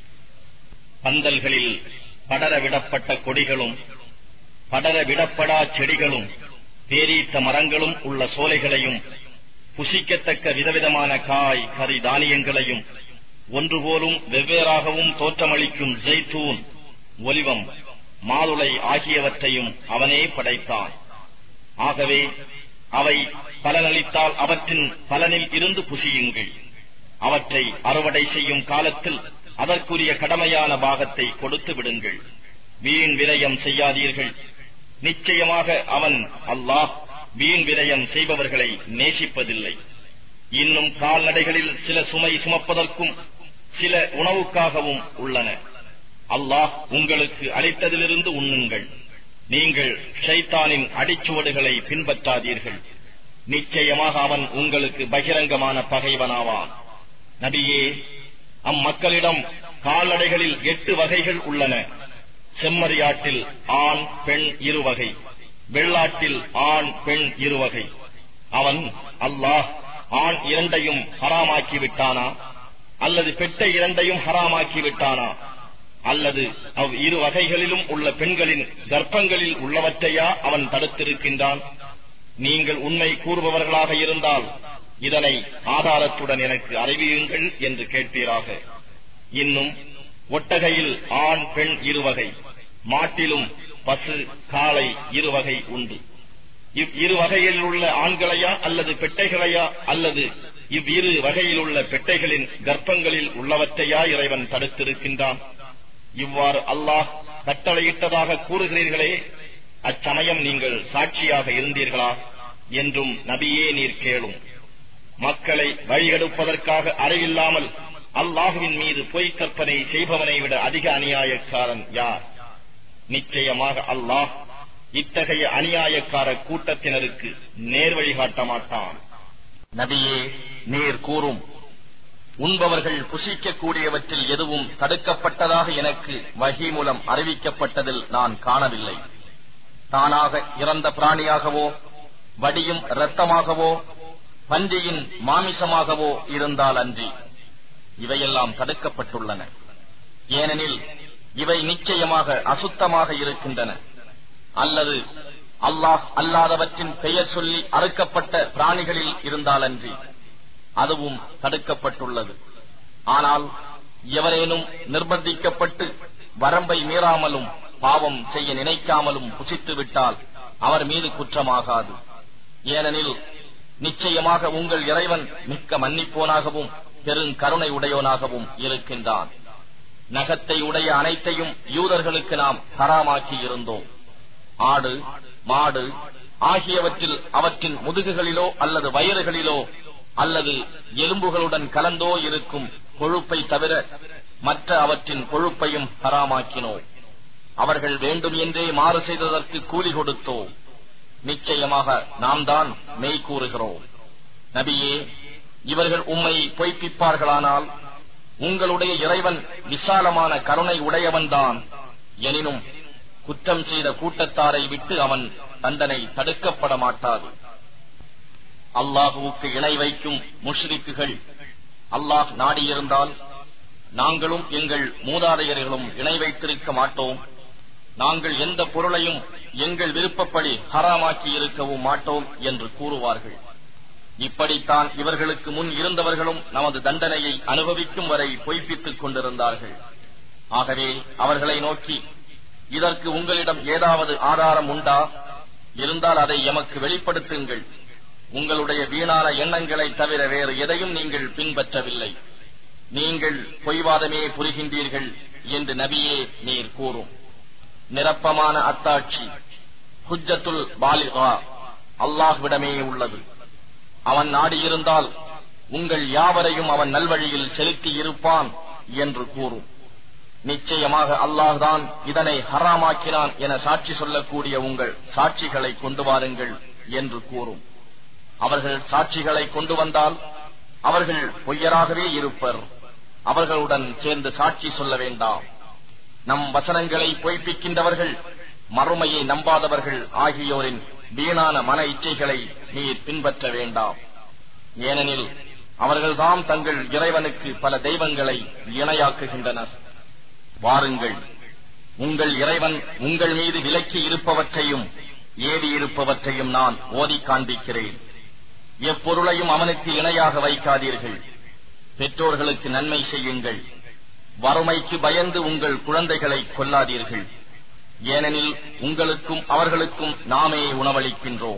பந்தல்களில் படர விடப்பட்ட கொடிகளும் படர விடப்படா செடிகளும் தேரீத்த மரங்களும் உள்ள சோலைகளையும் புசிக்கத்தக்க விதவிதமான காய் கறி தானியங்களையும் ஒன்றுபோலும் வெவ்வேறாகவும் தோற்றமளிக்கும் ஜெய்தூன் ஒலிவம் மாதுளை ஆகியவற்றையும் அவனே படைத்தான் ஆகவே அவை பலனளித்தால் அவற்றின் பலனில் இருந்து புசியுங்கள் அவற்றை அறுவடை செய்யும் காலத்தில் அதற்குரிய கடமையான பாகத்தை கொடுத்து விடுங்கள் வீண் விரயம் செய்யாதீர்கள் நிச்சயமாக அவன் அல்லாஹ் வீண் விரயம் செய்பவர்களை நேசிப்பதில்லை இன்னும் கால்நடைகளில் சில சுமை சுமப்பதற்கும் சில உணவுக்காகவும் உள்ளன அல்லாஹ் உங்களுக்கு அளித்ததிலிருந்து உண்ணுங்கள் நீங்கள் ஷைத்தானின் அடிச்சுவடுகளை பின்பற்றாதீர்கள் நிச்சயமாக அவன் உங்களுக்கு பகிரங்கமான பகைவனாவான் நபியே அம்மக்களிடம் கால்நடைகளில் எட்டு வகைகள் உள்ளன செம்மறியாட்டில் ஆண் பெண் இருவகை வெள்ளாட்டில் ஆண் பெண் இருவகை அவன் அல்லாஹ் ஆண் இரண்டையும் ஹராமாக்கி விட்டானா அல்லது பெட்டை இரண்டையும் ஹராமாக்கி விட்டானா அல்லது அவ் இரு வகைகளிலும் உள்ள பெண்களின் கர்ப்பங்களில் உள்ளவற்றையா அவன் தடுத்திருக்கின்றான் நீங்கள் உண்மை கூறுபவர்களாக இருந்தால் இதனை ஆதாரத்துடன் எனக்கு அறிவியுங்கள் என்று கேட்பீராக இன்னும் ஒட்டகையில் ஆண் பெண் இருவகை மாட்டிலும் பசு காளை இருவகை உண்டு இவ் இரு வகையில் உள்ள ஆண்களையா அல்லது பெட்டைகளையா அல்லது இவ்விரு வகையில் உள்ள பெட்டைகளின் கர்ப்பங்களில் உள்ளவற்றையா இறைவன் தடுத்திருக்கின்றான் இவ்வாறு அல்லாஹ் கட்டளையிட்டதாக கூறுகிறீர்களே அச்சமயம் நீங்கள் சாட்சியாக இருந்தீர்களா என்றும் நபியே நீர் கேளும் மக்களை வழிகெடுப்பதற்காக அறிவில்லாமல் அல்லாஹுவின் மீது பொய் கற்பனை செய்பவனை விட அதிக அநியாயக்காரன் யார் நிச்சயமாக அல்லாஹ் இத்தகைய அநியாயக்கார கூட்டத்தினருக்கு நேர் வழிகாட்ட மாட்டான் நபியே நீர் கூறும் உண்பவர்கள் புசிக்கக்கூடியவற்றில் எதுவும் தடுக்கப்பட்டதாக எனக்கு வகி மூலம் அறிவிக்கப்பட்டதில் நான் காணவில்லை தானாக இறந்த பிராணியாகவோ வடியும் இரத்தமாகவோ பன்றியின் மாமிசமாகவோ இருந்தால் அன்றி இவையெல்லாம் தடுக்கப்பட்டுள்ளன ஏனெனில் இவை நிச்சயமாக அசுத்தமாக இருக்கின்றன அல்லது அல்லாஹ் அல்லாதவற்றின் பெயர் சொல்லி அறுக்கப்பட்ட பிராணிகளில் இருந்தாலன்றி அதுவும் தடுக்கப்பட்டுள்ளது ஆனால் எவரேனும் நிர்பந்திக்கப்பட்டு வரம்பை மீறாமலும் பாவம் செய்ய நினைக்காமலும் புசித்து விட்டால் அவர் மீது குற்றமாகாது ஏனெனில் நிச்சயமாக உங்கள் இறைவன் மிக்க மன்னிப்போனாகவும் பெருங்கருணை உடையோனாகவும் இருக்கின்றான் நகத்தை உடைய அனைத்தையும் யூதர்களுக்கு நாம் தராமாக்கி இருந்தோம் ஆடு மாடு ஆகியவற்றில் அவற்றின் முதுகுகளிலோ அல்லது வயிறுகளிலோ அல்லது எலும்புகளுடன் கலந்தோ இருக்கும் கொழுப்பை தவிர மற்ற அவற்றின் கொழுப்பையும் ஹராமாக்கினோம் அவர்கள் வேண்டும் என்றே மாறு செய்ததற்கு கூலி கொடுத்தோம் நிச்சயமாக நாம் தான் மெய் கூறுகிறோம் நபியே இவர்கள் உம்மை பொய்ப்பிப்பார்களானால் உங்களுடைய இறைவன் விசாலமான கருணை உடையவன்தான் எனினும் குற்றம் செய்த கூட்டத்தாரை விட்டு அவன் தண்டனை தடுக்கப்பட மாட்டாது அல்லாஹுவுக்கு இணை வைக்கும் முஷ்ரிக்குகள் அல்லாஹ் நாடியிருந்தால் நாங்களும் எங்கள் மூதாதையர்களும் இணை வைத்திருக்க மாட்டோம் நாங்கள் எந்த பொருளையும் எங்கள் விருப்பப்படி ஹராமாக்கி இருக்கவும் மாட்டோம் என்று கூறுவார்கள் இப்படித்தான் இவர்களுக்கு முன் இருந்தவர்களும் நமது தண்டனையை அனுபவிக்கும் வரை பொய்ப்பித்துக் கொண்டிருந்தார்கள் ஆகவே அவர்களை நோக்கி இதற்கு உங்களிடம் ஏதாவது ஆதாரம் உண்டா இருந்தால் அதை எமக்கு வெளிப்படுத்துங்கள் உங்களுடைய வீணான எண்ணங்களை தவிர வேறு எதையும் நீங்கள் பின்பற்றவில்லை நீங்கள் பொய்வாதமே புரிகின்றீர்கள் என்று நபியே நீர் கூறும் நிரப்பமான அத்தாட்சி ஹுஜத்துல் பாலிகா அல்லாஹ்விடமே உள்ளது அவன் நாடியிருந்தால் உங்கள் யாவரையும் அவன் நல்வழியில் செலுத்தி இருப்பான் என்று கூறும் நிச்சயமாக அல்லாஹ்தான் இதனை ஹராமாக்கினான் என சாட்சி சொல்லக்கூடிய உங்கள் சாட்சிகளை கொண்டு வாருங்கள் என்று கூறும் அவர்கள் சாட்சிகளை கொண்டு வந்தால் அவர்கள் பொய்யராகவே இருப்பர் அவர்களுடன் சேர்ந்து சாட்சி சொல்ல வேண்டாம் நம் வசனங்களை பொய்ப்பிக்கின்றவர்கள் மறுமையை நம்பாதவர்கள் ஆகியோரின் வீணான மன இச்சைகளை நீர் பின்பற்ற வேண்டாம் ஏனெனில் அவர்கள்தாம் தங்கள் இறைவனுக்கு பல தெய்வங்களை இணையாக்குகின்றனர் வாருங்கள் உங்கள் இறைவன் உங்கள் மீது விலக்கி இருப்பவற்றையும் ஏவி இருப்பவற்றையும் நான் ஓதி காண்பிக்கிறேன் எப்பொருளையும் அவனுக்கு இணையாக வைக்காதீர்கள் பெற்றோர்களுக்கு நன்மை செய்யுங்கள் வறுமைக்கு பயந்து உங்கள் குழந்தைகளை கொல்லாதீர்கள் ஏனெனில் உங்களுக்கும் அவர்களுக்கும் நாமே உணவளிக்கின்றோம்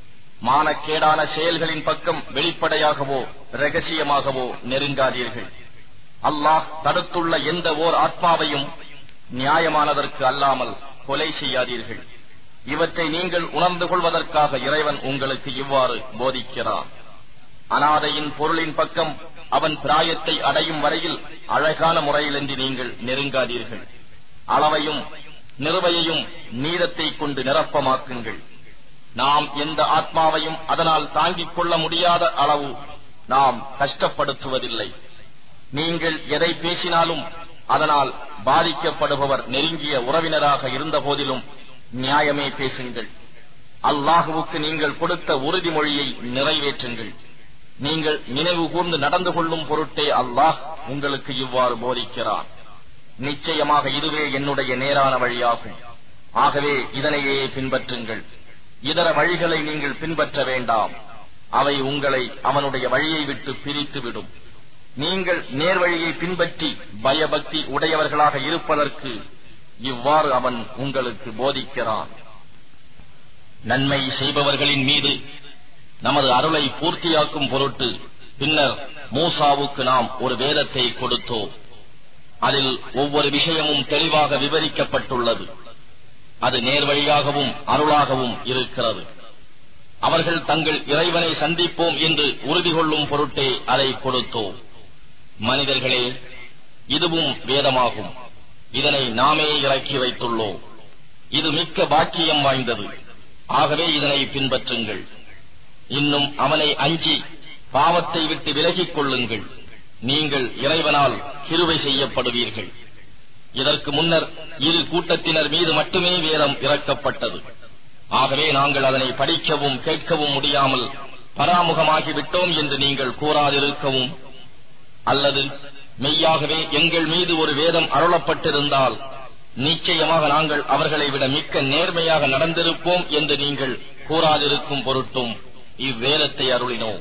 மானக்கேடான செயல்களின் பக்கம் வெளிப்படையாகவோ ரகசியமாகவோ நெருங்காதீர்கள் அல்லாஹ் தடுத்துள்ள எந்த ஓர் ஆத்மாவையும் நியாயமானதற்கு அல்லாமல் கொலை செய்யாதீர்கள் இவற்றை நீங்கள் உணர்ந்து கொள்வதற்காக இறைவன் உங்களுக்கு இவ்வாறு போதிக்கிறார் அனாதையின் பொருளின் பக்கம் அவன் பிராயத்தை அடையும் வரையில் அழகான முறையிலின்றி நீங்கள் நெருங்காதீர்கள் அளவையும் நிறுவையையும் நீதத்தை கொண்டு நிரப்பமாக்குங்கள் நாம் எந்த ஆத்மாவையும் அதனால் தாங்கிக் கொள்ள முடியாத அளவு நாம் கஷ்டப்படுத்துவதில்லை நீங்கள் எதை பேசினாலும் அதனால் பாதிக்கப்படுபவர் நெருங்கிய உறவினராக இருந்த போதிலும் நியாயமே பேசுங்கள் அல்லாஹுவுக்கு நீங்கள் கொடுத்த உறுதிமொழியை நிறைவேற்றுங்கள் நீங்கள் நினைவு கூர்ந்து நடந்து கொள்ளும் பொருட்டே அல்லாஹ் உங்களுக்கு இவ்வாறு போதிக்கிறான் நிச்சயமாக இதுவே என்னுடைய நேரான வழியாகும் ஆகவே இதனையே பின்பற்றுங்கள் இதர வழிகளை நீங்கள் பின்பற்ற வேண்டாம் அவை உங்களை அவனுடைய வழியை விட்டு பிரித்துவிடும் நீங்கள் நேர்வழியை பின்பற்றி பயபக்தி உடையவர்களாக இருப்பதற்கு இவ்வாறு அவன் உங்களுக்கு போதிக்கிறான் நன்மை செய்பவர்களின் மீது நமது அருளை பூர்த்தியாக்கும் பொருட்டு பின்னர் மூசாவுக்கு நாம் ஒரு வேதத்தை கொடுத்தோம் அதில் ஒவ்வொரு விஷயமும் தெளிவாக விவரிக்கப்பட்டுள்ளது அது நேர்வழியாகவும் அருளாகவும் இருக்கிறது அவர்கள் தங்கள் இறைவனை சந்திப்போம் என்று உறுதி கொள்ளும் பொருட்டே அதை கொடுத்தோம் மனிதர்களே இதுவும் வேதமாகும் இதனை நாமே இறக்கி வைத்துள்ளோம் இது மிக்க பாக்கியம் வாய்ந்தது ஆகவே இதனை பின்பற்றுங்கள் இன்னும் அவனை அஞ்சி பாவத்தை விட்டு விலகிக் கொள்ளுங்கள் நீங்கள் இறைவனால் கிருவை செய்யப்படுவீர்கள் இதற்கு முன்னர் இரு கூட்டத்தினர் மீது மட்டுமே வேதம் இறக்கப்பட்டது ஆகவே நாங்கள் அதனை படிக்கவும் கேட்கவும் முடியாமல் பராமுகமாகிவிட்டோம் என்று நீங்கள் கூறாதிருக்கவும் அல்லது மெய்யாகவே எங்கள் மீது ஒரு வேதம் அருளப்பட்டிருந்தால் நிச்சயமாக நாங்கள் அவர்களை விட மிக்க நேர்மையாக நடந்திருப்போம் என்று நீங்கள் கூறாதிருக்கும் பொருட்டும் இவ்வேதத்தை அருளினோம்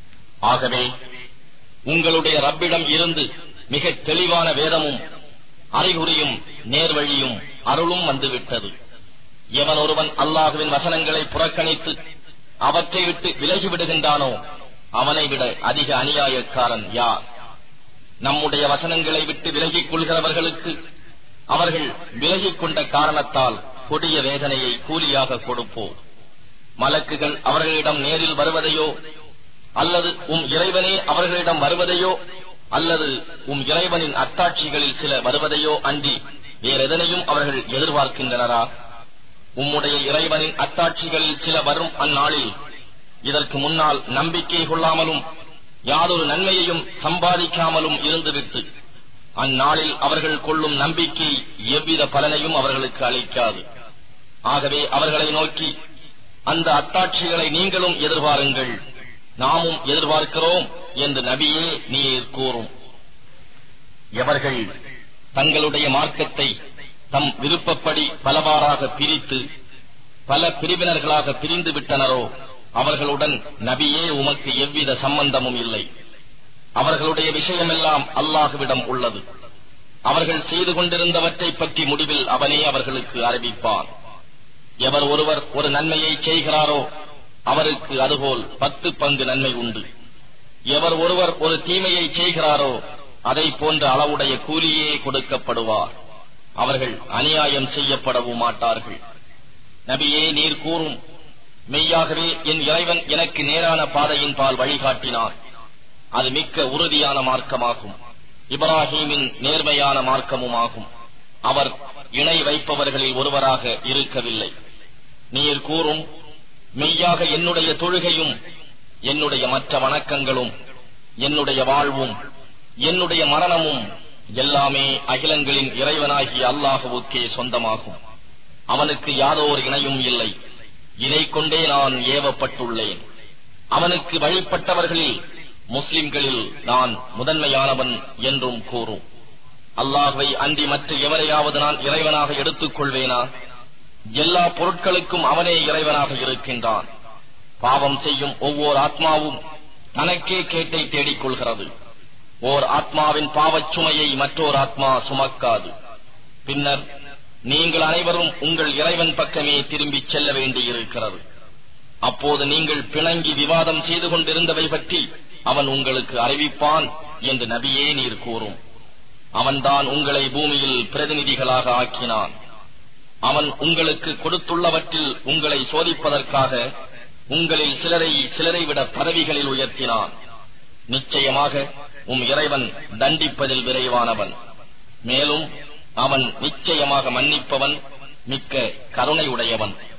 ஆகவே உங்களுடைய ரப்பிடம் இருந்து மிக தெளிவான வேதமும் அறிகுறியும் நேர்வழியும் அருளும் வந்துவிட்டது எவன் ஒருவன் அல்லாஹுவின் வசனங்களை புறக்கணித்து அவற்றை விட்டு விலகிவிடுகின்றானோ அவனை விட அதிக அநியாயக்காரன் யார் நம்முடைய வசனங்களை விட்டு விலகிக் கொள்கிறவர்களுக்கு அவர்கள் விலகிக் கொண்ட காரணத்தால் கொடிய வேதனையை கூலியாக கொடுப்போம் மலக்குகள் அவர்களிடம் நேரில் வருவதையோ அல்லது உம் இறைவனே அவர்களிடம் வருவதையோ அல்லது உம் இறைவனின் அத்தாட்சிகளில் சில வருவதையோ அன்றி வேறெதனையும் அவர்கள் எதிர்பார்க்கின்றனரா உம்முடைய இறைவனின் அத்தாட்சிகளில் சில வரும் அந்நாளில் இதற்கு முன்னால் நம்பிக்கை கொள்ளாமலும் யாதொரு நன்மையையும் சம்பாதிக்காமலும் இருந்துவிட்டு அந்நாளில் அவர்கள் கொள்ளும் நம்பிக்கை எவ்வித பலனையும் அவர்களுக்கு அளிக்காது ஆகவே அவர்களை நோக்கி அந்த அத்தாட்சிகளை நீங்களும் எதிர்பாருங்கள் நாமும் எதிர்பார்க்கிறோம் என்று நபியே நீர் கூறும் எவர்கள் தங்களுடைய மார்க்கத்தை தம் விருப்பப்படி பலவாறாக பிரித்து பல பிரிவினர்களாக பிரிந்து விட்டனரோ அவர்களுடன் நபியே உமக்கு எவ்வித சம்பந்தமும் இல்லை அவர்களுடைய விஷயமெல்லாம் அல்லாஹுவிடம் உள்ளது அவர்கள் செய்து கொண்டிருந்தவற்றை பற்றி முடிவில் அவனே அவர்களுக்கு அறிவிப்பான் எவர் ஒருவர் ஒரு நன்மையை செய்கிறாரோ அவருக்கு அதுபோல் பத்து பங்கு நன்மை உண்டு எவர் ஒருவர் ஒரு தீமையை செய்கிறாரோ அதை போன்ற அளவுடைய கூலியே கொடுக்கப்படுவார் அவர்கள் அநியாயம் செய்யப்படவும் மாட்டார்கள் நபியே நீர் கூறும் மெய்யாகவே என் இறைவன் எனக்கு நேரான பாதையின் பால் வழிகாட்டினான் அது மிக்க உறுதியான மார்க்கமாகும் இப்ராஹீமின் நேர்மையான மார்க்கமுமாகும் அவர் இணை வைப்பவர்களில் ஒருவராக இருக்கவில்லை நீர் கூறும் மெய்யாக என்னுடைய தொழுகையும் என்னுடைய மற்ற வணக்கங்களும் என்னுடைய வாழ்வும் என்னுடைய மரணமும் எல்லாமே அகிலங்களின் இறைவனாகிய அல்லாஹுவுக்கே சொந்தமாகும் அவனுக்கு யாதோர் இணையும் இல்லை இதைக் கொண்டே நான் ஏவப்பட்டுள்ளேன் அவனுக்கு வழிபட்டவர்களில் முஸ்லிம்களில் நான் முதன்மையானவன் என்றும் கூறும் அல்லாஹ்வை அன்றி மற்ற எவரையாவது நான் இறைவனாக எடுத்துக் கொள்வேனா எல்லா பொருட்களுக்கும் அவனே இறைவனாக இருக்கின்றான் பாவம் செய்யும் ஒவ்வொரு ஆத்மாவும் தனக்கே கேட்டை தேடிக் கொள்கிறது ஓர் ஆத்மாவின் பாவச் சுமையை மற்றோர் ஆத்மா சுமக்காது பின்னர் நீங்கள் அனைவரும் உங்கள் இறைவன் பக்கமே திரும்பிச் செல்ல வேண்டியிருக்கிறது அப்போது நீங்கள் பிணங்கி விவாதம் செய்து கொண்டிருந்தவை பற்றி அவன் உங்களுக்கு அறிவிப்பான் என்று நபியே நீர் கூறும் அவன்தான் உங்களை பூமியில் பிரதிநிதிகளாக ஆக்கினான் அவன் உங்களுக்கு கொடுத்துள்ளவற்றில் உங்களை சோதிப்பதற்காக உங்களில் சிலரை சிலரை விட பதவிகளில் உயர்த்தினான் நிச்சயமாக உம் இறைவன் தண்டிப்பதில் விரைவானவன் மேலும் அவன் நிச்சயமாக மன்னிப்பவன் மிக்க கருணையுடையவன்